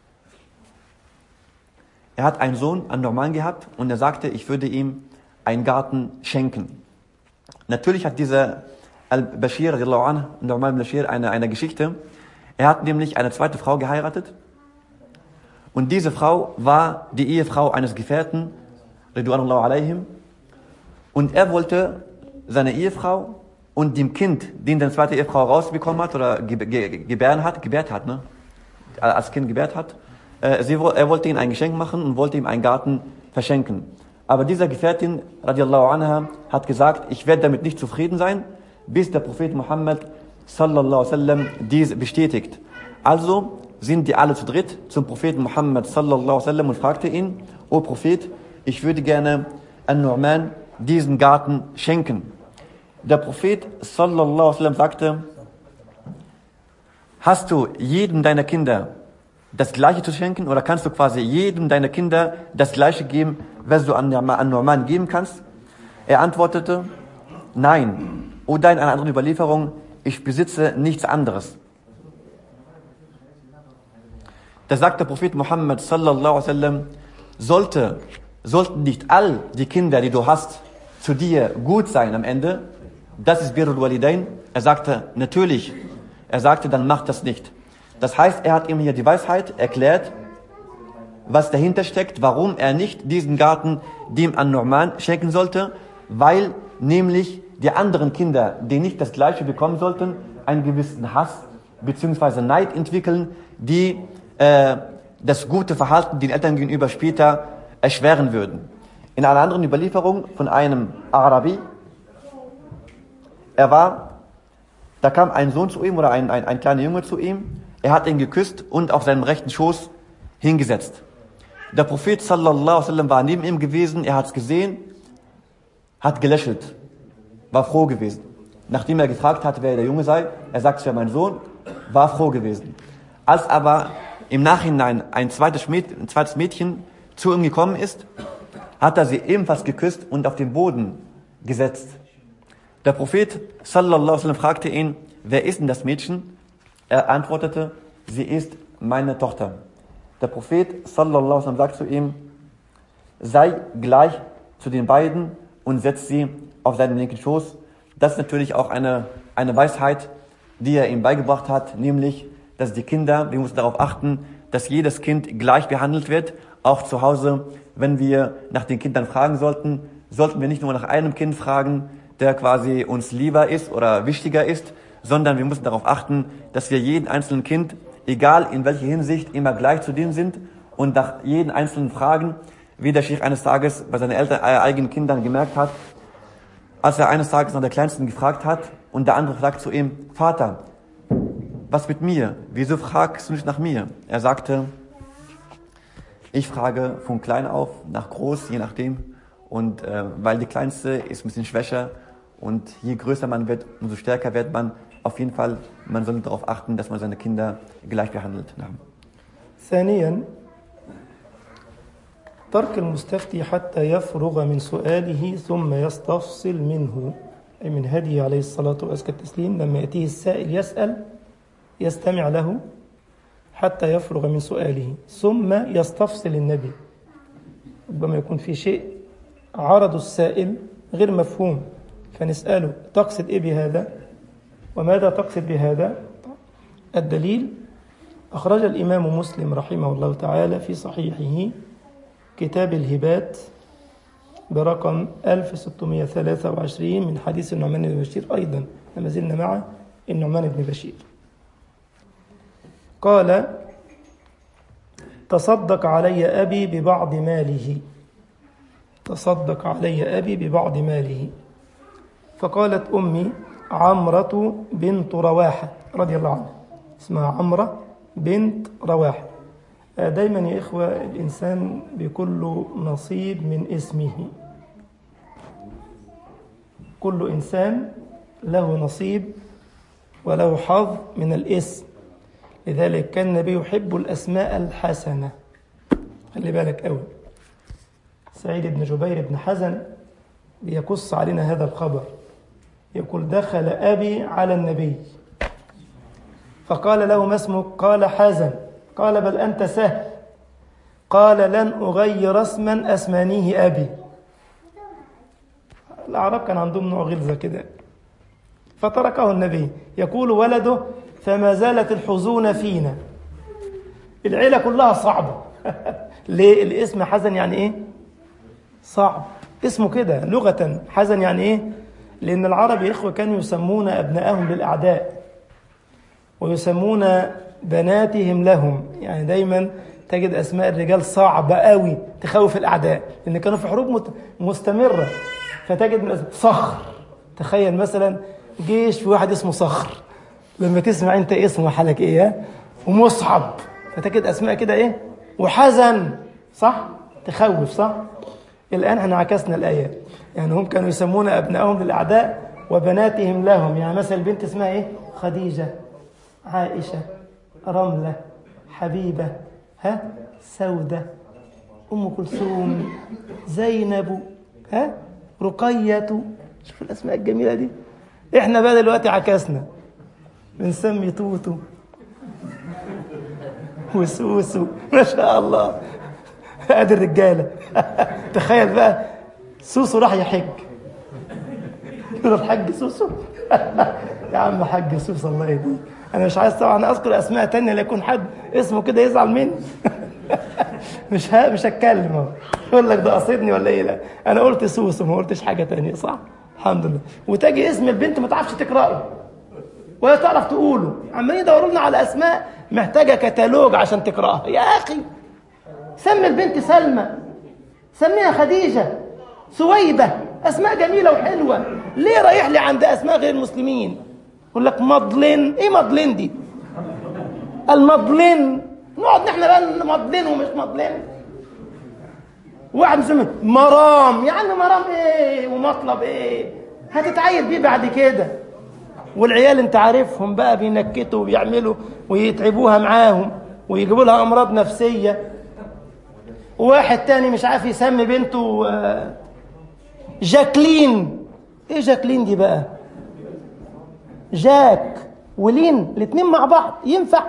er hat einen Sohn, einen Norman gehabt und er sagte, ich würde ihm einen Garten schenken. Natürlich hat dieser Al-Bashir radiallahu anh, Norman ibn Bashir, eine, eine Geschichte. Er hat nämlich eine zweite Frau geheiratet und diese Frau war die Ehefrau eines Gefährten, Ridwanullah alaihim, und er wollte seine Ehefrau und dem Kind, den seine zweite Ehefrau rausbekommen hat oder ge ge gebären hat, gebärt hat, ne? als Kind gebärt hat, äh, sie, wo- er wollte ihm ein Geschenk machen und wollte ihm einen Garten verschenken. Aber dieser Gefährtin, radiallahu anha, hat gesagt, ich werde damit nicht zufrieden sein, bis der Prophet Muhammad sallallahu alaihi wasallam dies bestätigt. Also sind die alle zu dritt zum Propheten Muhammad sallallahu alaihi wasallam und fragte ihn, O Prophet, ich würde gerne an Nu'man diesen Garten schenken. Der Prophet sallallahu alaihi wasallam sagte, hast du jedem deiner Kinder das Gleiche zu schenken oder kannst du quasi jedem deiner Kinder das Gleiche geben, was du an, an Nu'man geben kannst? Er antwortete, nein. Oder in einer anderen Überlieferung, ich besitze nichts anderes. Da sagt der Prophet Muhammad sallallahu alaihi wasallam, sollte, sollten nicht all die Kinder, die du hast, zu dir gut sein am Ende, das ist Birrul Walidain. Er sagte, natürlich. Er sagte, dann mach das nicht. Das heißt, er hat ihm hier die Weisheit erklärt, was dahinter steckt, warum er nicht diesen Garten dem an Norman schenken sollte, weil nämlich die anderen Kinder, die nicht das Gleiche bekommen sollten, einen gewissen Hass bzw. Neid entwickeln, die äh, das gute Verhalten den Eltern gegenüber später erschweren würden. In einer anderen Überlieferung von einem Arabi, er war, da kam ein Sohn zu ihm oder ein, ein, ein kleiner Junge zu ihm, er hat ihn geküsst und auf seinem rechten Schoß hingesetzt. Der Prophet sallallahu alaihi wasallam war neben ihm gewesen, er hat es gesehen, hat gelächelt, war froh gewesen. Nachdem er gefragt hat, wer der Junge sei, er sagt, es wäre mein Sohn, war froh gewesen. Als aber im Nachhinein ein zweites, Mädchen, ein zweites Mädchen zu ihm gekommen ist, hat er sie ebenfalls geküsst und auf den Boden gesetzt. Der Prophet sallallahu alaihi wasallam fragte ihn, wer ist denn das Mädchen? Er antwortete, sie ist meine Tochter. Der Prophet sallallahu alaihi wasallam sagt zu ihm, sei gleich zu den beiden und setz sie auf seinen linken Schoß. Das ist natürlich auch eine, eine Weisheit, die er ihm beigebracht hat, nämlich, dass die Kinder, wir müssen darauf achten, dass jedes Kind gleich behandelt wird, auch zu Hause, wenn wir nach den Kindern fragen sollten, sollten wir nicht nur nach einem Kind fragen, der quasi uns lieber ist oder wichtiger ist, sondern wir müssen darauf achten, dass wir jeden einzelnen Kind, egal in welcher Hinsicht, immer gleich zu denen sind und nach jeden einzelnen fragen, wie der Sheikh eines Tages bei seinen Eltern, äh, eigenen Kindern gemerkt hat, als er eines Tages nach der Kleinsten gefragt hat und der andere sagt zu ihm, Vater, was mit mir? Wieso fragst du nicht nach mir? Er sagte, ich frage von klein auf nach groß, je nachdem. Und äh, weil die Kleinste ist ein bisschen schwächer und je größer man wird, umso stärker wird man. Auf jeden Fall, man soll darauf achten, dass man seine Kinder gleich behandelt. ثانيا ترك المستفتي حتى يفرغ من سؤاله ثم يستفصل منه أي من هديه عليه الصلاة وأزكى التسليم لما يأتيه السائل يسأل يستمع له حتى يفرغ من سؤاله ثم يستفصل النبي ربما يكون في شيء عرض السائل غير مفهوم فنسأله تقصد إيه بهذا وماذا تقصد بهذا الدليل أخرج الإمام مسلم رحمه الله تعالى في صحيحه كتاب الهبات برقم 1623 من حديث النعمان بن بشير أيضا لما زلنا مع النعمان بن بشير قال تصدق علي أبي ببعض ماله تصدق علي أبي ببعض ماله فقالت أمي عمرة بنت رواحة رضي الله عنها اسمها عمرة بنت رواحة دايما يا إخوة الإنسان بيكون له نصيب من اسمه كل إنسان له نصيب وله حظ من الاسم لذلك كان النبي يحب الأسماء الحسنة خلي بالك قوي سعيد بن جبير بن حزن بيقص علينا هذا الخبر يقول دخل أبي على النبي فقال له ما اسمك قال حزن قال بل أنت سهل قال لن أغير اسما أسمانيه أبي الأعراب كان عندهم نوع غلظة كده فتركه النبي يقول ولده فما زالت الحزون فينا العيلة كلها صعبة ليه الاسم حزن يعني ايه صعب اسمه كده لغة حزن يعني ايه لأن العرب يا إخوة كانوا يسمون أبنائهم للأعداء ويسمون بناتهم لهم يعني دايما تجد أسماء الرجال صعبة قوي تخوف الأعداء لأن كانوا في حروب مستمرة فتجد من الأسماء صخر تخيل مثلا جيش في واحد اسمه صخر لما تسمع انت اسمه حالك ايه ومصعب فتجد اسماء كده ايه وحزن صح تخوف صح الآن احنا عكسنا الآيات يعني هم كانوا يسمون أبنائهم للأعداء وبناتهم لهم يعني مثلا البنت اسمها إيه خديجة عائشة رملة حبيبة ها سودة أم كلثوم زينب ها رقية شوف الأسماء الجميلة دي احنا بقى دلوقتي عكسنا بنسمي توتو وسوسو ما شاء الله ادي الرجاله تخيل بقى سوسو راح يحج يقول الحج سوسو يا عم حج سوسو الله يهديك انا مش عايز طبعا اذكر اسماء تانية لا يكون حد اسمه كده يزعل مني مش ها مش هتكلم اهو يقول لك ده قصدني ولا ايه لا انا قلت سوسو ما قلتش حاجه تانية صح الحمد لله وتجي اسم البنت ما تعرفش تقراه ولا تعرف تقوله عمالين يدوروا لنا على اسماء محتاجه كتالوج عشان تقراها يا اخي سمي البنت سلمى سميها خديجه سويبه اسماء جميله وحلوه ليه رايح لي عند اسماء غير المسلمين يقول لك مضلين ايه مضلين دي المضلين نقعد نحن بقى مضلين ومش مضلين واحد مسمي مرام يا عم مرام ايه ومطلب ايه هتتعيد بيه بعد كده والعيال انت عارفهم بقى بينكتوا وبيعملوا ويتعبوها معاهم ويجيبوا لها امراض نفسيه وواحد تاني مش عارف يسمي بنته آه، جاكلين ايه جاكلين دي بقى جاك ولين الاتنين مع بعض ينفع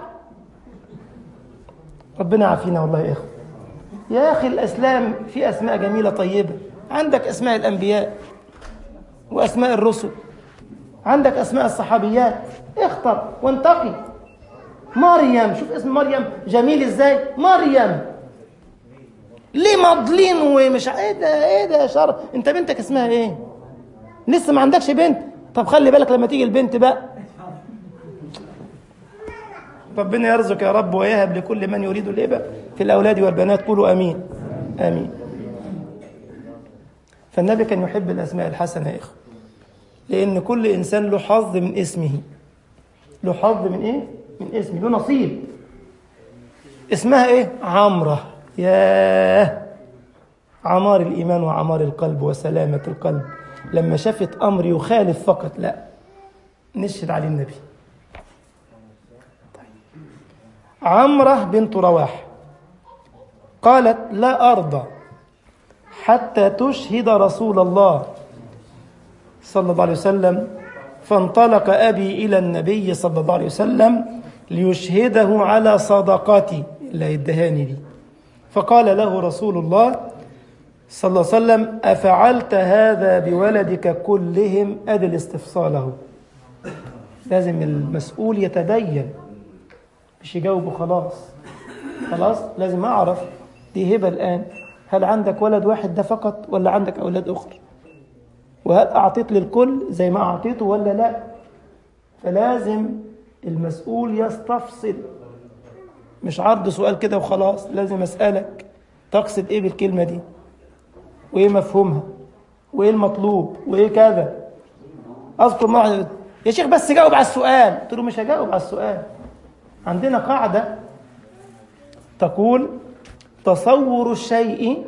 ربنا عافينا والله يا اخوة يا اخي الاسلام في اسماء جميله طيبه عندك اسماء الانبياء واسماء الرسل عندك اسماء الصحابيات اختر وانتقي مريم شوف اسم مريم جميل ازاي مريم ليه مضلين ومش ع- ايه ده ايه ده يا شر انت بنتك اسمها ايه لسه ما عندكش بنت طب خلي بالك لما تيجي البنت بقى ربنا يرزق يا رب ويهب لكل من يريد الهبه في الاولاد والبنات قولوا امين امين فالنبي كان يحب الاسماء الحسنه يا اخوه لان كل انسان له حظ من اسمه له حظ من ايه من اسمه له نصيب اسمها ايه عمره ياه عمار الايمان وعمار القلب وسلامه القلب لما شافت امر يخالف فقط لا نشهد عليه النبي طيب. عمره بنت رواح قالت لا ارضى حتى تشهد رسول الله صلى الله عليه وسلم فانطلق أبي إلى النبي صلى الله عليه وسلم ليشهده على صدقتي اللي هيدهاني دي فقال له رسول الله صلى الله عليه وسلم أفعلت هذا بولدك كلهم أدي الاستفصاله لازم المسؤول يتبين مش يجاوبه خلاص خلاص لازم أعرف دي هبة الآن هل عندك ولد واحد ده فقط ولا عندك أولاد أخرى وهل أعطيت للكل زي ما أعطيته ولا لا فلازم المسؤول يستفصل مش عرض سؤال كده وخلاص لازم أسألك تقصد إيه بالكلمة دي وإيه مفهومها وإيه المطلوب وإيه كذا أذكر مرة يا شيخ بس جاوب على السؤال قلت له مش هجاوب على السؤال عندنا قاعدة تقول تصور الشيء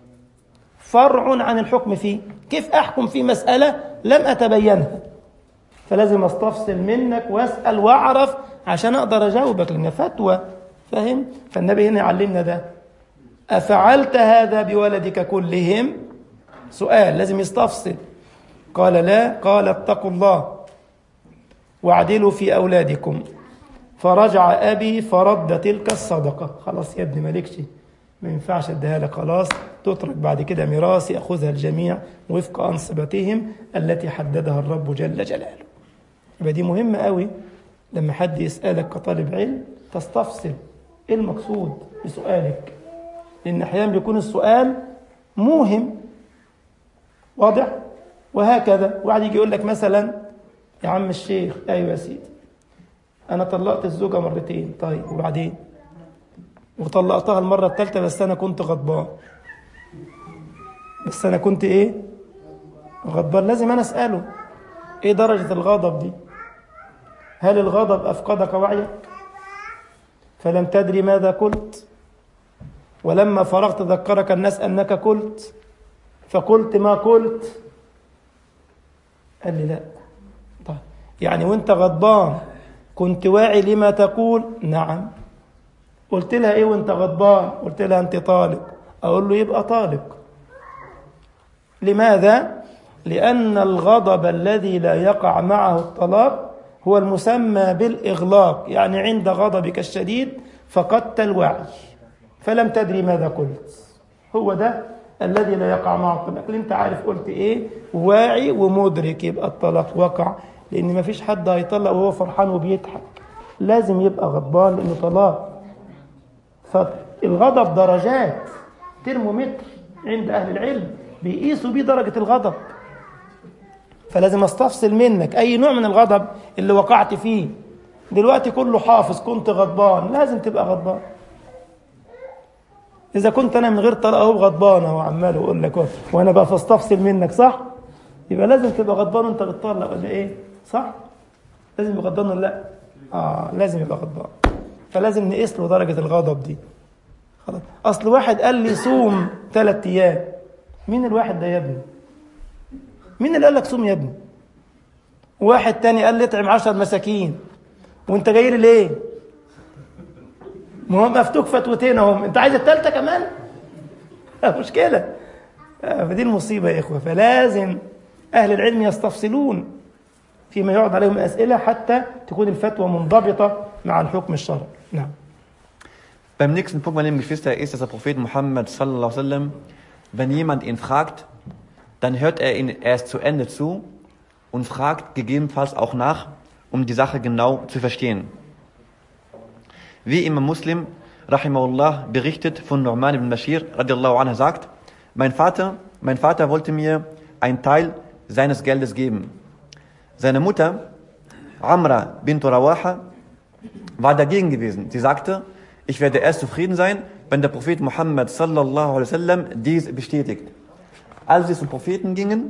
فرع عن الحكم فيه كيف أحكم في مسألة لم أتبينها فلازم أستفصل منك وأسأل وأعرف عشان أقدر أجاوبك لأن فتوى فاهم فالنبي هنا يعلمنا ده أفعلت هذا بولدك كلهم سؤال لازم يستفصل قال لا قال اتقوا الله واعدلوا في أولادكم فرجع أبي فرد تلك الصدقة خلاص يا ابني مالكش ما ينفعش اديها لك خلاص تترك بعد كده ميراث ياخذها الجميع وفق انصبتهم التي حددها الرب جل جلاله. يبقى دي مهمه قوي لما حد يسالك كطالب علم تستفصل ايه المقصود بسؤالك؟ لان احيانا بيكون السؤال موهم واضح؟ وهكذا واحد يجي يقول لك مثلا يا عم الشيخ ايوه يا سيدي انا طلقت الزوجه مرتين طيب وبعدين؟ وطلقتها المرة الثالثة بس أنا كنت غضبان بس أنا كنت إيه؟ غضبان لازم أنا أسأله إيه درجة الغضب دي؟ هل الغضب أفقدك وعيك؟ فلم تدري ماذا قلت؟ ولما فرغت ذكرك الناس أنك قلت فقلت ما قلت قال لي لا طيب يعني وانت غضبان كنت واعي لما تقول نعم قلت لها ايه وانت غضبان قلت لها انت طالق اقول له يبقى طالق لماذا لان الغضب الذي لا يقع معه الطلاق هو المسمى بالاغلاق يعني عند غضبك الشديد فقدت الوعي فلم تدري ماذا قلت هو ده الذي لا يقع معه الطلاق اللي انت عارف قلت ايه واعي ومدرك يبقى الطلاق وقع لان ما فيش حد هيطلق وهو فرحان وبيضحك لازم يبقى غضبان لانه طلاق فالغضب درجات ترمومتر عند اهل العلم بيقيسوا بيه درجه الغضب فلازم استفصل منك اي نوع من الغضب اللي وقعت فيه دلوقتي كله حافظ كنت غضبان لازم تبقى غضبان اذا كنت انا من غير طلاق اهو غضبان اهو عمال اقول لك وانا بقى فاستفصل منك صح يبقى لازم تبقى غضبان وانت بتطلق ولا ايه صح لازم يبقى غضبان ولا لا اه لازم يبقى غضبان فلازم نقيس له درجه الغضب دي خلاص اصل واحد قال لي صوم ثلاث ايام مين الواحد ده يا ابني مين اللي قال لك صوم يا ابني واحد تاني قال لي اطعم عشر مساكين وانت جاي لي ليه ما هو مفتوك فتوتين اهم انت عايز الثالثه كمان مشكله فدي المصيبه يا اخوه فلازم اهل العلم يستفصلون فيما يعرض عليهم اسئله حتى تكون الفتوى منضبطه مع الحكم الشرعي نعم Beim nächsten Punkt, meine lieben Geschwister, ist, dass der Prophet Muhammad sallallahu alaihi wasallam, wenn jemand ihn fragt, dann hört er ihn erst zu Ende zu und fragt gegebenenfalls auch nach, um die Sache genau zu verstehen. Wie Imam Muslim, rahimahullah, berichtet von Nu'man ibn Bashir, radiallahu anhu, sagt, mein Vater, mein Vater wollte mir einen Teil seines Geldes geben. Seine Mutter, Amra bint Rawaha, war dagegen gewesen. Sie sagte, ich werde erst zufrieden sein, wenn der Prophet Muhammad sallallahu alaihi wasallam dies bestätigt. Als sie zum Propheten gingen,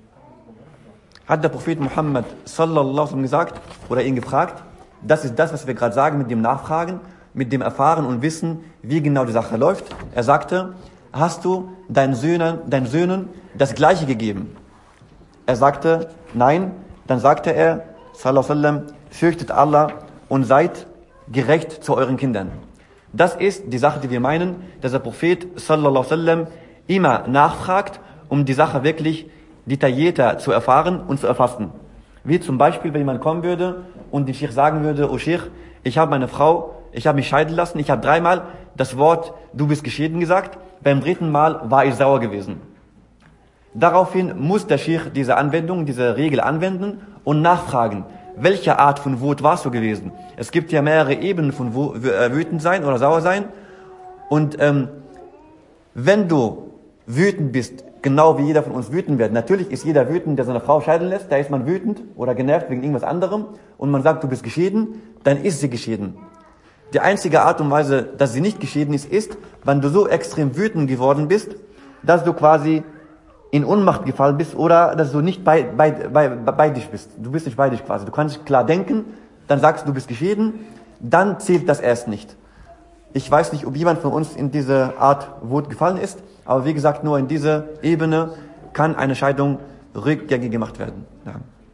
hat der Prophet Muhammad sallallahu alaihi wasallam gesagt oder ihn gefragt, das ist das, was wir gerade sagen mit dem Nachfragen, mit dem Erfahren und Wissen, wie genau die Sache läuft. Er sagte, hast du deinen Söhnen, deinen Söhnen das Gleiche gegeben? Er sagte, nein. Dann sagte er, sallallahu alaihi wasallam, fürchtet Allah und seid gerecht zu euren Kindern. Das ist die Sache, die wir meinen, dass der Prophet sallallahu alaihi wasallam immer nachfragt, um die Sache wirklich detaillierter zu erfahren und zu erfassen. Wie zum Beispiel, wenn jemand kommen würde und dem Sheikh sagen würde, oh Sheikh, ich habe meine Frau, ich habe mich scheiden lassen, ich habe dreimal das Wort, du bist geschieden gesagt, beim dritten Mal war ich sauer gewesen. Daraufhin muss der Sheikh diese Anwendung, diese Regel anwenden und nachfragen, welche Art von Wut warst du gewesen? Es gibt ja mehrere Ebenen von wütend sein oder sauer sein. Und ähm, wenn du wütend bist, genau wie jeder von uns wütend wird, natürlich ist jeder wütend, der seine Frau scheiden lässt, da ist man wütend oder genervt wegen irgendwas anderem und man sagt, du bist geschieden, dann ist sie geschieden. Die einzige Art und Weise, dass sie nicht geschieden ist, ist, wenn du so extrem wütend geworden bist, dass du quasi in Unmacht gefallen bist oder dass du nicht bei, bei, bei, bei dich bist. Du bist nicht bei dich quasi. Du kannst nicht klar denken, dann sagst du, du bist geschieden, dann zählt das erst nicht. Ich weiß nicht, ob jemand von uns in diese Art Wut gefallen ist, aber wie gesagt, nur in dieser Ebene kann eine Scheidung rückgängig gemacht werden. Ja.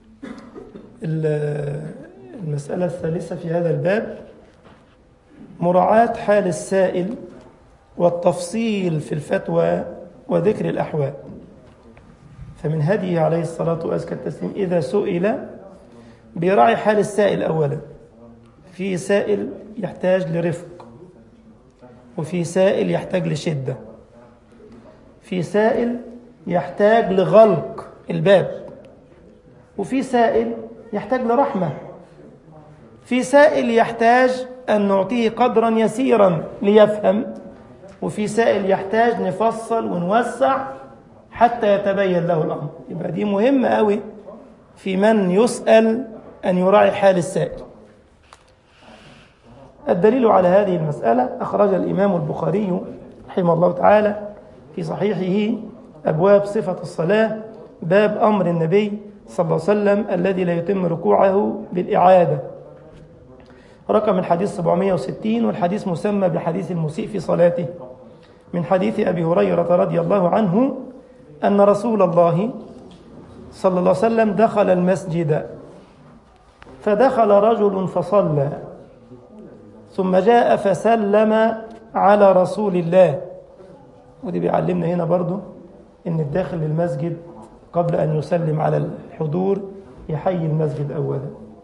المسألة الثالثة في هذا الباب مراعاة حال السائل والتفصيل في الفتوى وذكر الأحوال فمن هديه عليه الصلاة وأزكى التسليم إذا سئل بيراعي حال السائل أولا في سائل يحتاج لرفق وفي سائل يحتاج لشدة في سائل يحتاج لغلق الباب وفي سائل يحتاج لرحمة في سائل يحتاج أن نعطيه قدرا يسيرا ليفهم وفي سائل يحتاج نفصل ونوسع حتى يتبين له الأمر يبقى دي مهمة قوي في من يسأل أن يراعي حال السائل الدليل على هذه المسألة أخرج الإمام البخاري رحمه الله تعالى في صحيحه أبواب صفة الصلاة باب أمر النبي صلى الله عليه وسلم الذي لا يتم ركوعه بالإعادة رقم الحديث 760 والحديث مسمى بحديث المسيء في صلاته من حديث أبي هريرة رضي الله عنه أن رسول الله صلى الله عليه وسلم دخل المسجد فدخل رجل فصلى ثم جاء فسلم على رسول الله ودي بيعلمنا هنا برضو ان الداخل للمسجد قبل ان يسلم على الحضور يحيي المسجد اولا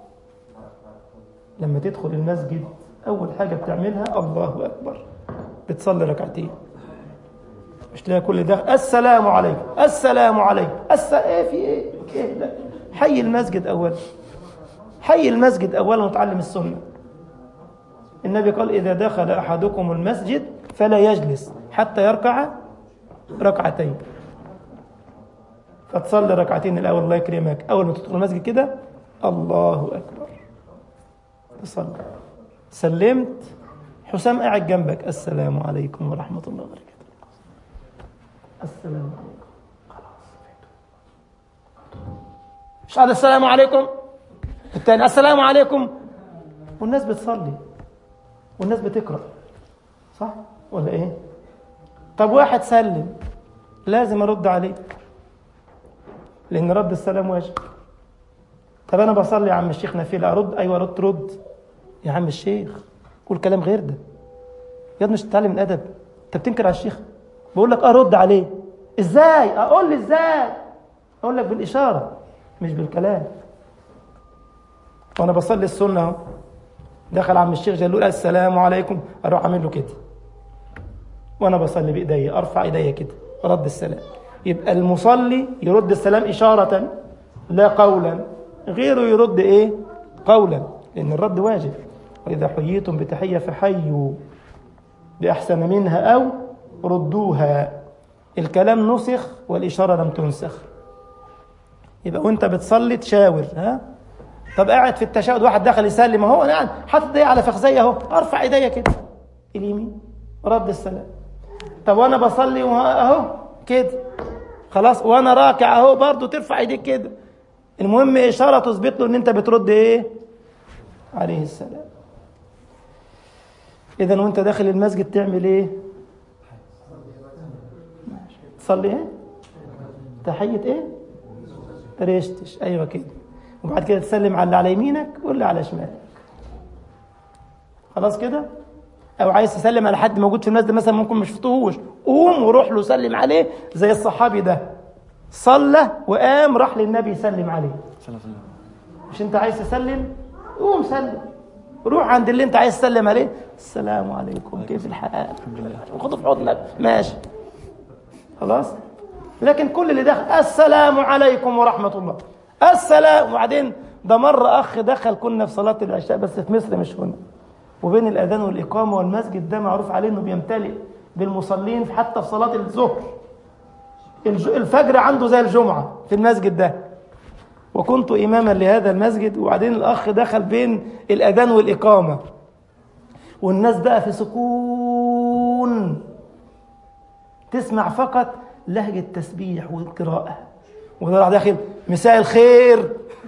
لما تدخل المسجد اول حاجه بتعملها الله اكبر بتصلي ركعتين مش تلاقي كل ده السلام عليكم السلام عليكم الس... ايه في ايه ايه لا حي المسجد اولا حي المسجد اولا وتعلم السنه النبي قال اذا دخل احدكم المسجد فلا يجلس حتى يركع ركعتين فتصلي ركعتين الاول الله يكرمك اول ما تدخل المسجد كده الله اكبر تصلي سلمت حسام قاعد جنبك السلام عليكم ورحمه الله وبركاته السلام عليكم خلاص مش قال السلام عليكم الثاني السلام عليكم والناس بتصلي والناس بتقرا صح ولا ايه طب واحد سلم لازم ارد عليه لان رد السلام واجب طب انا بصلي يا عم الشيخ نافله ارد ايوه رد رد يا عم الشيخ قول كلام غير ده يا مش تتعلم الادب انت بتنكر على الشيخ بقول لك ارد عليه ازاي اقول لي ازاي اقول لك بالاشاره مش بالكلام وانا بصلي السنه اهو دخل عم الشيخ جلول السلام عليكم اروح اعمل له كده وانا بصلي بايديا ارفع ايديا كده رد السلام يبقى المصلي يرد السلام اشاره لا قولا غيره يرد ايه قولا لان الرد واجب واذا حييتم بتحيه فحيوا باحسن منها او ردوها الكلام نسخ والاشاره لم تنسخ يبقى وانت بتصلي تشاور ها طب قاعد في التشهد واحد دخل يسلم اهو انا قاعد حاطط ايديا على فخذي اهو ارفع ايديا كده اليمين رد السلام طب وانا بصلي اهو كده خلاص وانا راكع اهو برضو ترفع ايديك كده المهم اشاره تثبت له ان انت بترد ايه عليه السلام اذا وانت داخل المسجد تعمل ايه تصلي ايه تحيه ايه ريشتش ايوه كده وبعد كده تسلم على اللي على يمينك واللي على شمالك خلاص كده او عايز تسلم على حد موجود في المسجد مثلا ممكن مش شفتهوش قوم وروح له سلم عليه زي الصحابي ده صلى وقام راح للنبي يسلم عليه مش انت عايز تسلم قوم سلم روح عند اللي انت عايز تسلم عليه السلام عليكم كيف الحال خده في حضنك ماشي خلاص لكن كل اللي دخل السلام عليكم ورحمه الله السلام وبعدين ده مرة أخ دخل كنا في صلاة العشاء بس في مصر مش هنا وبين الأذان والإقامة والمسجد ده معروف عليه إنه بيمتلئ بالمصلين حتى في صلاة الظهر الفجر عنده زي الجمعة في المسجد ده وكنت إماما لهذا المسجد وبعدين الأخ دخل بين الأذان والإقامة والناس بقى في سكون تسمع فقط لهجة تسبيح والقراءة وده راح داخل مساء الخير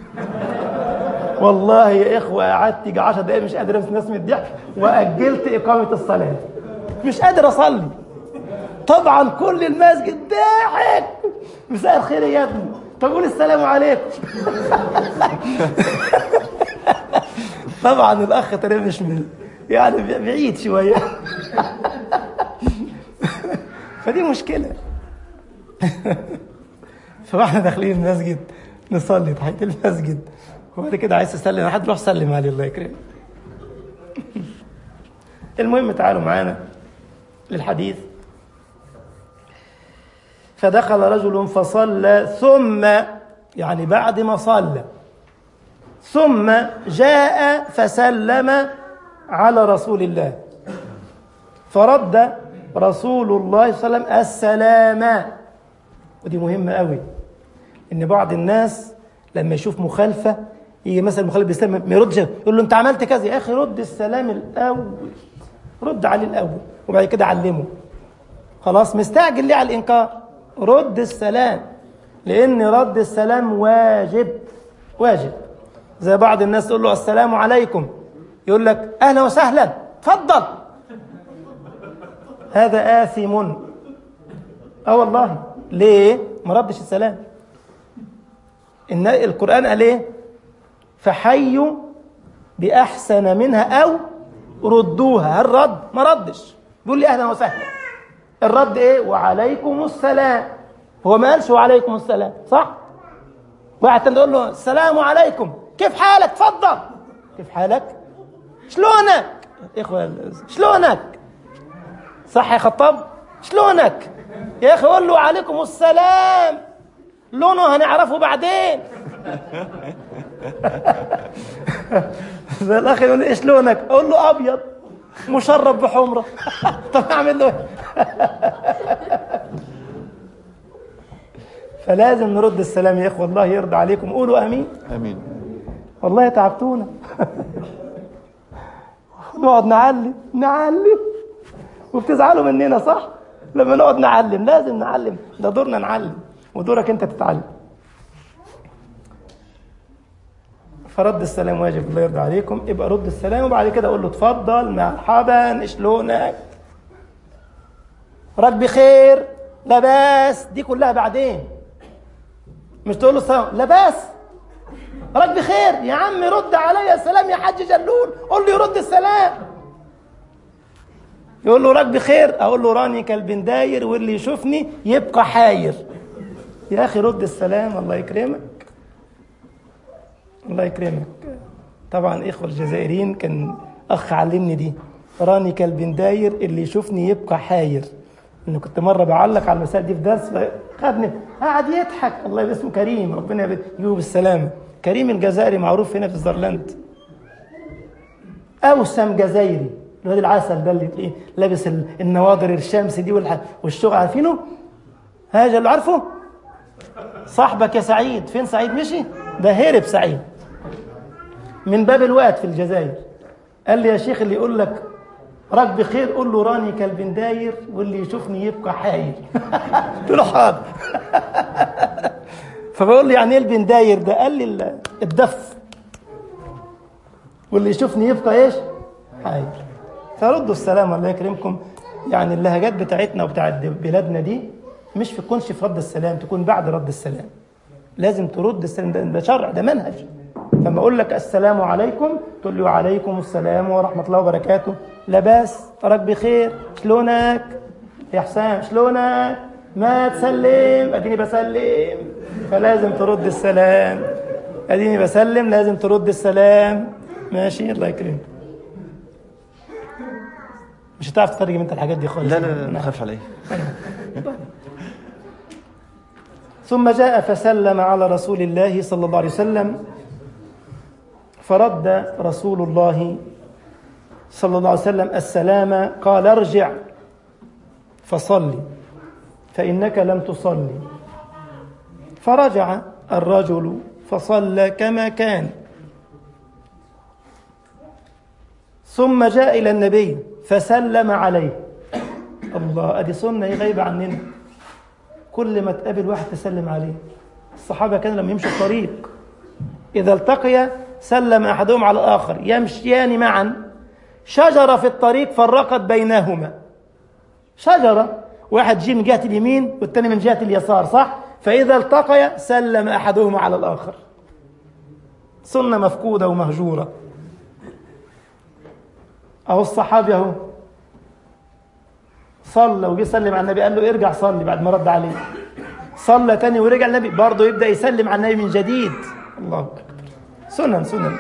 والله يا اخوه قعدت يجي 10 دقايق مش قادر امسك نفسي من الضحك واجلت اقامه الصلاه مش قادر اصلي طبعا كل المسجد ضاحك مساء الخير يا ابني طب قول السلام عليكم طبعا الاخ تقريبا مش من يعني بعيد شويه فدي مشكله فاحنا داخلين المسجد نصلي تحت المسجد وبعد كده عايز تسلم حد روح سلم عليه الله يكرمك المهم تعالوا معانا للحديث فدخل رجل فصلى ثم يعني بعد ما صلى ثم جاء فسلم على رسول الله فرد رسول الله صلى الله عليه وسلم السلام ودي مهمة قوي ان بعض الناس لما يشوف مخالفة يجي مثلا المخالف بيسلم ما يردش يقول له انت عملت كذا يا اخي رد السلام الاول رد عليه الاول وبعد كده علمه خلاص مستعجل ليه على الانكار رد السلام لان رد السلام واجب واجب زي بعض الناس تقول له السلام عليكم يقول لك اهلا وسهلا اتفضل هذا آثم اه والله ليه ما ردش السلام إن القرآن قال ايه فحيوا بأحسن منها أو ردوها هل رد ما ردش بيقول لي أهلا وسهلا الرد ايه وعليكم السلام هو ما قالش وعليكم السلام صح واحد تاني يقول له السلام عليكم كيف حالك تفضل كيف حالك شلونك اخوة شلونك صح يا خطاب شلونك يا اخي قول له عليكم السلام لونه هنعرفه بعدين الاخ يقول لي ايش لونك اقول له ابيض مشرب بحمره طب اعمل له إيه؟ فلازم نرد السلام يا اخوه الله يرضى عليكم قولوا امين امين والله تعبتونا نقعد نعلم نعلم وبتزعلوا مننا صح لما نقعد نعلم لازم نعلم ده دورنا نعلم ودورك انت تتعلم فرد السلام واجب الله يرضى عليكم ابقى رد السلام وبعد كده اقول له اتفضل مرحبا شلونك راك بخير لا باس دي كلها بعدين مش تقول له السلام لا باس راك بخير يا عم رد عليا السلام يا حاج جلول قول له يرد السلام يقول له راك بخير اقول له راني كلب داير واللي يشوفني يبقى حاير يا اخي رد السلام الله يكرمك الله يكرمك طبعا اخوة الجزائريين كان اخ علمني دي راني كلب داير اللي يشوفني يبقى حاير انه كنت مره بعلق على المسائل دي في درس خدني قعد يضحك الله يبقى اسمه كريم ربنا يجيبه بالسلامه كريم الجزائري معروف هنا في سويسرلاند اوسم جزائري الواد العسل ده اللي تلاقيه لابس النواضر الشمس دي والح... والشغل عارفينه هذا اللي عارفه صاحبك يا سعيد فين سعيد مشي ده هرب سعيد من باب الوقت في الجزائر قال لي يا شيخ اللي يقول لك راك بخير قول له راني كلب داير واللي يشوفني يبقى حاير قلت له حاضر فبقول لي يعني ايه البن داير ده قال لي الدف واللي يشوفني يبقى ايش حاير فردوا السلام الله يكرمكم يعني اللهجات بتاعتنا وبتاعت بلادنا دي مش في تكونش في رد السلام تكون بعد رد السلام لازم ترد السلام ده, ده شرع ده منهج فما اقول لك السلام عليكم تقول لي وعليكم السلام ورحمه الله وبركاته لا باس راك بخير شلونك يا حسام شلونك ما تسلم اديني بسلم فلازم ترد السلام اديني بسلم لازم ترد السلام ماشي الله يكرمك مش هتعرف تترجم انت الحاجات دي خالص لا لا لا ما تخافش عليه ثم جاء فسلم على رسول الله صلى الله عليه وسلم فرد رسول الله صلى الله عليه وسلم السلام قال ارجع فصلي فإنك لم تصلي فرجع الرجل فصلى كما كان ثم جاء إلى النبي فسلم عليه الله أدي سنة هي غايبة عننا كل ما تقابل واحد تسلم عليه الصحابة كانوا لما يمشوا الطريق إذا التقيا سلم أحدهم على الآخر يمشيان معا شجرة في الطريق فرقت بينهما شجرة واحد جه من جهة اليمين والتاني من جهة اليسار صح فإذا التقيا سلم أحدهما على الآخر سنة مفقودة ومهجورة أهو الصحابي أهو صلى وجه سلم على النبي قال له ارجع صلي بعد ما رد عليه صلى تاني ورجع النبي برضه يبدأ يسلم على النبي من جديد الله أكبر سنن سنن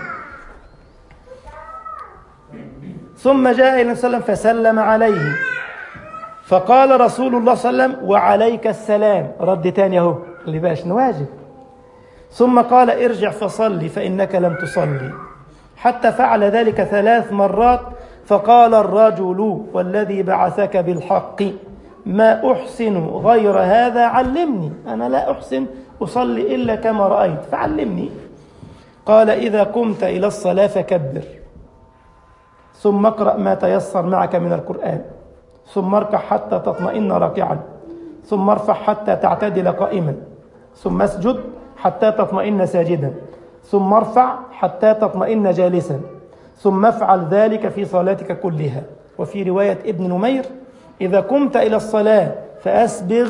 ثم جاء الى وسلم فسلم عليه فقال رسول الله صلى الله عليه وسلم وعليك السلام رد تاني اهو اللي باش واجب ثم قال ارجع فصلي فانك لم تصلي حتى فعل ذلك ثلاث مرات فقال الرجل والذي بعثك بالحق ما احسن غير هذا علمني انا لا احسن اصلي الا كما رايت فعلمني قال اذا قمت الى الصلاه فكبر ثم اقرأ ما تيسر معك من القرآن ثم اركع حتى تطمئن راكعا ثم ارفع حتى تعتدل قائما ثم اسجد حتى تطمئن ساجدا ثم ارفع حتى تطمئن جالسا ثم افعل ذلك في صلاتك كلها وفي رواية ابن نمير إذا قمت إلى الصلاة فأسبغ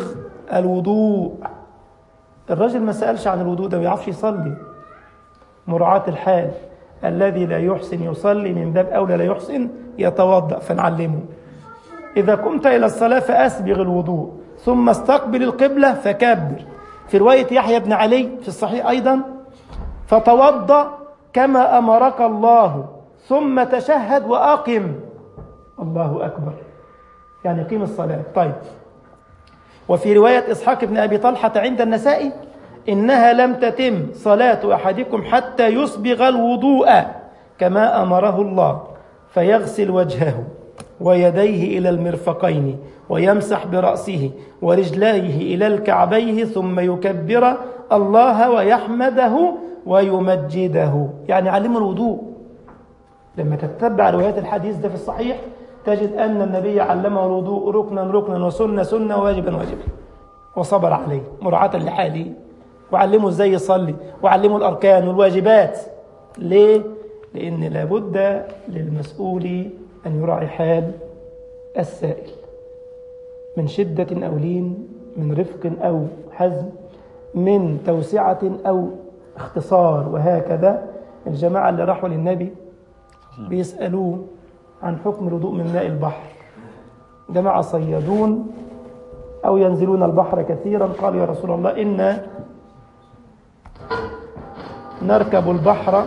الوضوء الرجل ما سألش عن الوضوء ده ما يعرفش يصلي مراعاة الحال الذي لا يحسن يصلي من باب أولى لا يحسن يتوضأ فنعلمه إذا قمت إلى الصلاة فأسبغ الوضوء ثم استقبل القبلة فكبر في رواية يحيى بن علي في الصحيح أيضا فتوضأ كما أمرك الله ثم تشهد وأقم الله أكبر يعني قيم الصلاة طيب وفي رواية إسحاق بن أبي طلحة عند النسائي إنها لم تتم صلاة أحدكم حتى يصبغ الوضوء كما أمره الله فيغسل وجهه ويديه إلى المرفقين ويمسح برأسه ورجليه إلى الكعبيه ثم يكبر الله ويحمده ويمجده يعني علم الوضوء لما تتبع روايات الحديث ده في الصحيح تجد أن النبي علمه الوضوء ركنا ركنا وسنة سنة وواجبا واجبا وصبر عليه مراعاة لحاله وعلمه ازاي يصلي وعلمه الأركان والواجبات ليه؟ لأن لابد للمسؤول أن يراعي حال السائل من شدة أو لين من رفق أو حزم من توسعة أو اختصار وهكذا الجماعة اللي راحوا للنبي بيسألوه عن حكم الوضوء من ماء البحر جماعة صيادون أو ينزلون البحر كثيرا قالوا يا رسول الله إنا نركب البحر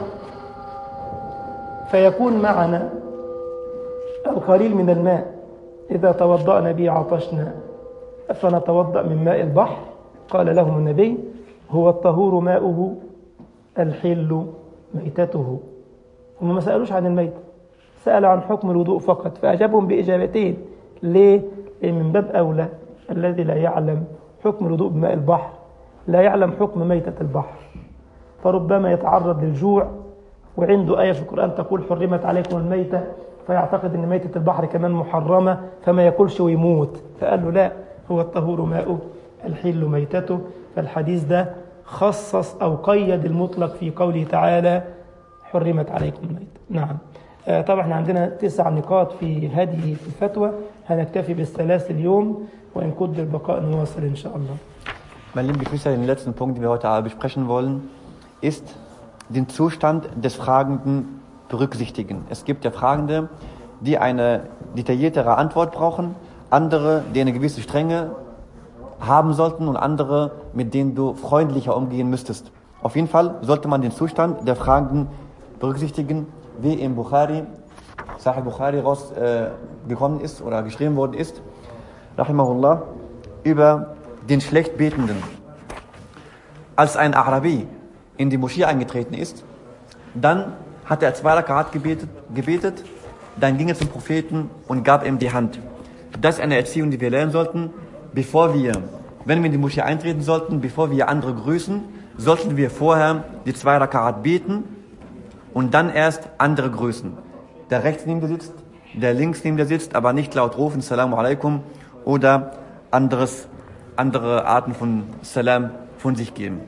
فيكون معنا القليل من الماء إذا توضأنا به عطشنا فنتوضأ من ماء البحر قال لهم النبي هو الطهور ماؤه الحل ميتته هم ما سألوش عن الميت سألوا عن حكم الوضوء فقط فأجابهم بإجابتين ليه؟ لأن من باب أولى الذي لا يعلم حكم الوضوء بماء البحر لا يعلم حكم ميتة البحر فربما يتعرض للجوع وعنده آية في القرآن تقول حرمت عليكم الميتة فيعتقد أن ميتة البحر كمان محرمة فما ياكلش ويموت فقال له لا هو الطهور ماؤه الحل ميتته فالحديث ده خصص أو قيد المطلق في قوله تعالى حرمت عليكم الميتة نعم آه طبعا احنا عندنا تسع نقاط في هذه الفتوى هنكتفي بالثلاث اليوم وإن قدر البقاء نواصل إن شاء الله Meine lieben Geschwister, den letzten Punkt, den wir heute besprechen wollen, ist den Zustand des Fragenden berücksichtigen. Es gibt ja Fragende, die eine detailliertere Antwort brauchen, andere, die eine gewisse Strenge haben sollten und andere, mit denen du freundlicher umgehen müsstest. Auf jeden Fall sollte man den Zustand der Fragenden berücksichtigen, wie im Bukhari, Sahih Bukhari rausgekommen äh, ist oder geschrieben worden ist, Rahimahullah, über den Schlechtbetenden. Als ein Arabi in die Moschee eingetreten ist, dann hat er zwei Rakat gebetet, gebetet, dann ging er zum Propheten und gab ihm die Hand. Das ist eine Erziehung, die wir lernen sollten, bevor wir, wenn wir in die Moschee eintreten sollten, bevor wir andere grüßen, sollten wir vorher die zwei Rakat beten und dann erst andere grüßen. Der rechts neben dir sitzt, der links neben dir sitzt, aber nicht laut rufen, Salamu alaikum oder anderes, andere Arten von Salam von sich geben.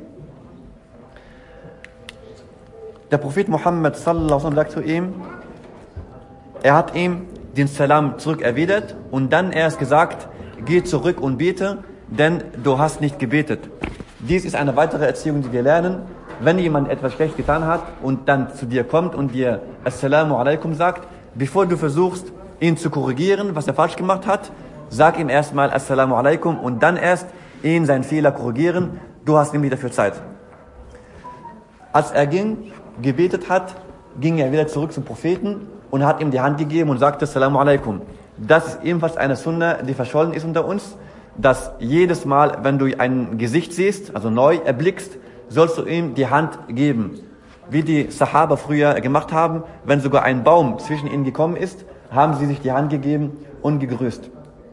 Der Prophet Muhammad sallallahu alaihi wasallam sagt zu ihm, er hat ihm den Salam zurückerwidert und dann erst gesagt, geh zurück und bete, denn du hast nicht gebetet. Dies ist eine weitere Erziehung, die wir lernen. Wenn jemand etwas schlecht getan hat und dann zu dir kommt und dir Assalamu alaikum sagt, bevor du versuchst, ihn zu korrigieren, was er falsch gemacht hat, sag ihm erstmal Assalamu alaikum und dann erst ihn seinen Fehler korrigieren. Du hast nämlich dafür Zeit. Als er ging, gebetet hat, ging er wieder zurück zum Propheten und hat ihm die Hand gegeben und sagte Assalamu alaikum. Das ist ebenfalls eine Sunna, die verschollen ist unter uns, dass jedes Mal, wenn du ein Gesicht siehst, also neu erblickst, sollst du ihm die Hand geben. Wie die Sahaba früher gemacht haben, wenn sogar ein Baum zwischen ihnen gekommen ist, haben sie sich die Hand gegeben und gegrüßt.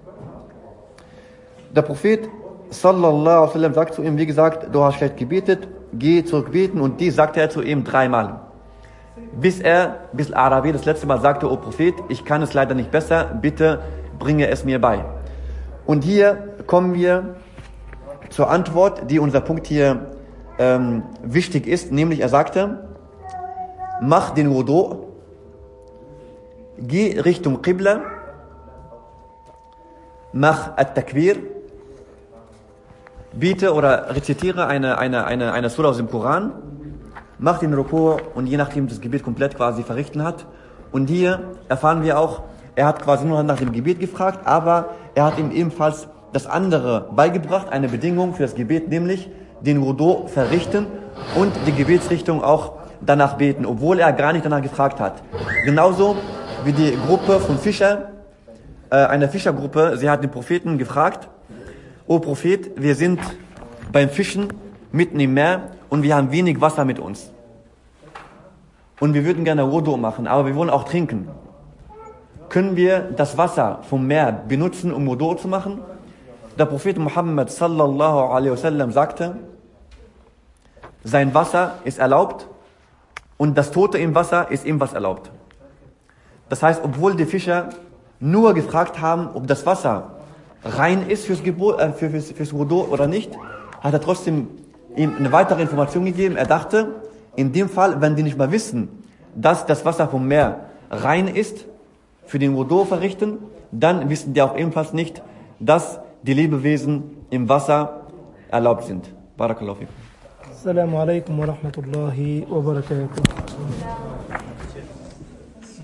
Der Prophet sallallahu alaihi wasallam sagt zu ihm, wie gesagt, du hast schlecht gebetet, geh zurück beten und dies sagte er zu ihm dreimal. Bis er, bis Arabi das letzte Mal sagte, O Prophet, ich kann es leider nicht besser, bitte bringe es mir bei. Und hier kommen wir zur Antwort, die unser Punkt hier ähm, wichtig ist, nämlich er sagte, mach den Wudu, geh Richtung Qibla, mach At-Takbir, biete oder rezitiere eine, eine, eine, eine Surah aus dem Koran, mach den Rukur und je nachdem das Gebet komplett quasi verrichten hat. Und hier erfahren wir auch, er hat quasi nur nach dem Gebet gefragt, aber er hat ihm ebenfalls das andere beigebracht, eine Bedingung für das Gebet, nämlich den Wudu verrichten und die Gebetsrichtung auch danach beten, obwohl er gar nicht danach gefragt hat. Genauso wie die Gruppe von Fischer, äh, eine Fischergruppe, sie hat den Propheten gefragt, O Prophet, wir sind beim Fischen mitten im Meer und wir haben wenig Wasser mit uns. Und wir würden gerne Wudu machen, aber wir wollen auch trinken. Können wir das Wasser vom Meer benutzen, um Wudu zu machen? Der Prophet Muhammad sallallahu alaihi wasallam sagte, sein Wasser ist erlaubt und das Tote im Wasser ist ebenfalls erlaubt. Das heißt, obwohl die Fischer nur gefragt haben, ob das Wasser rein ist fürs, Gebot, äh, für, fürs, fürs Wudu oder nicht, hat er trotzdem ihm eine weitere Information gegeben. Er dachte, in dem Fall, wenn die nicht mal wissen, dass das Wasser vom Meer rein ist, für den Wudu verrichten, dann wissen die auch ebenfalls nicht, dass die Lebewesen im Wasser erlaubt sind. Barakallahu fikum. السلام عليكم ورحمة الله وبركاته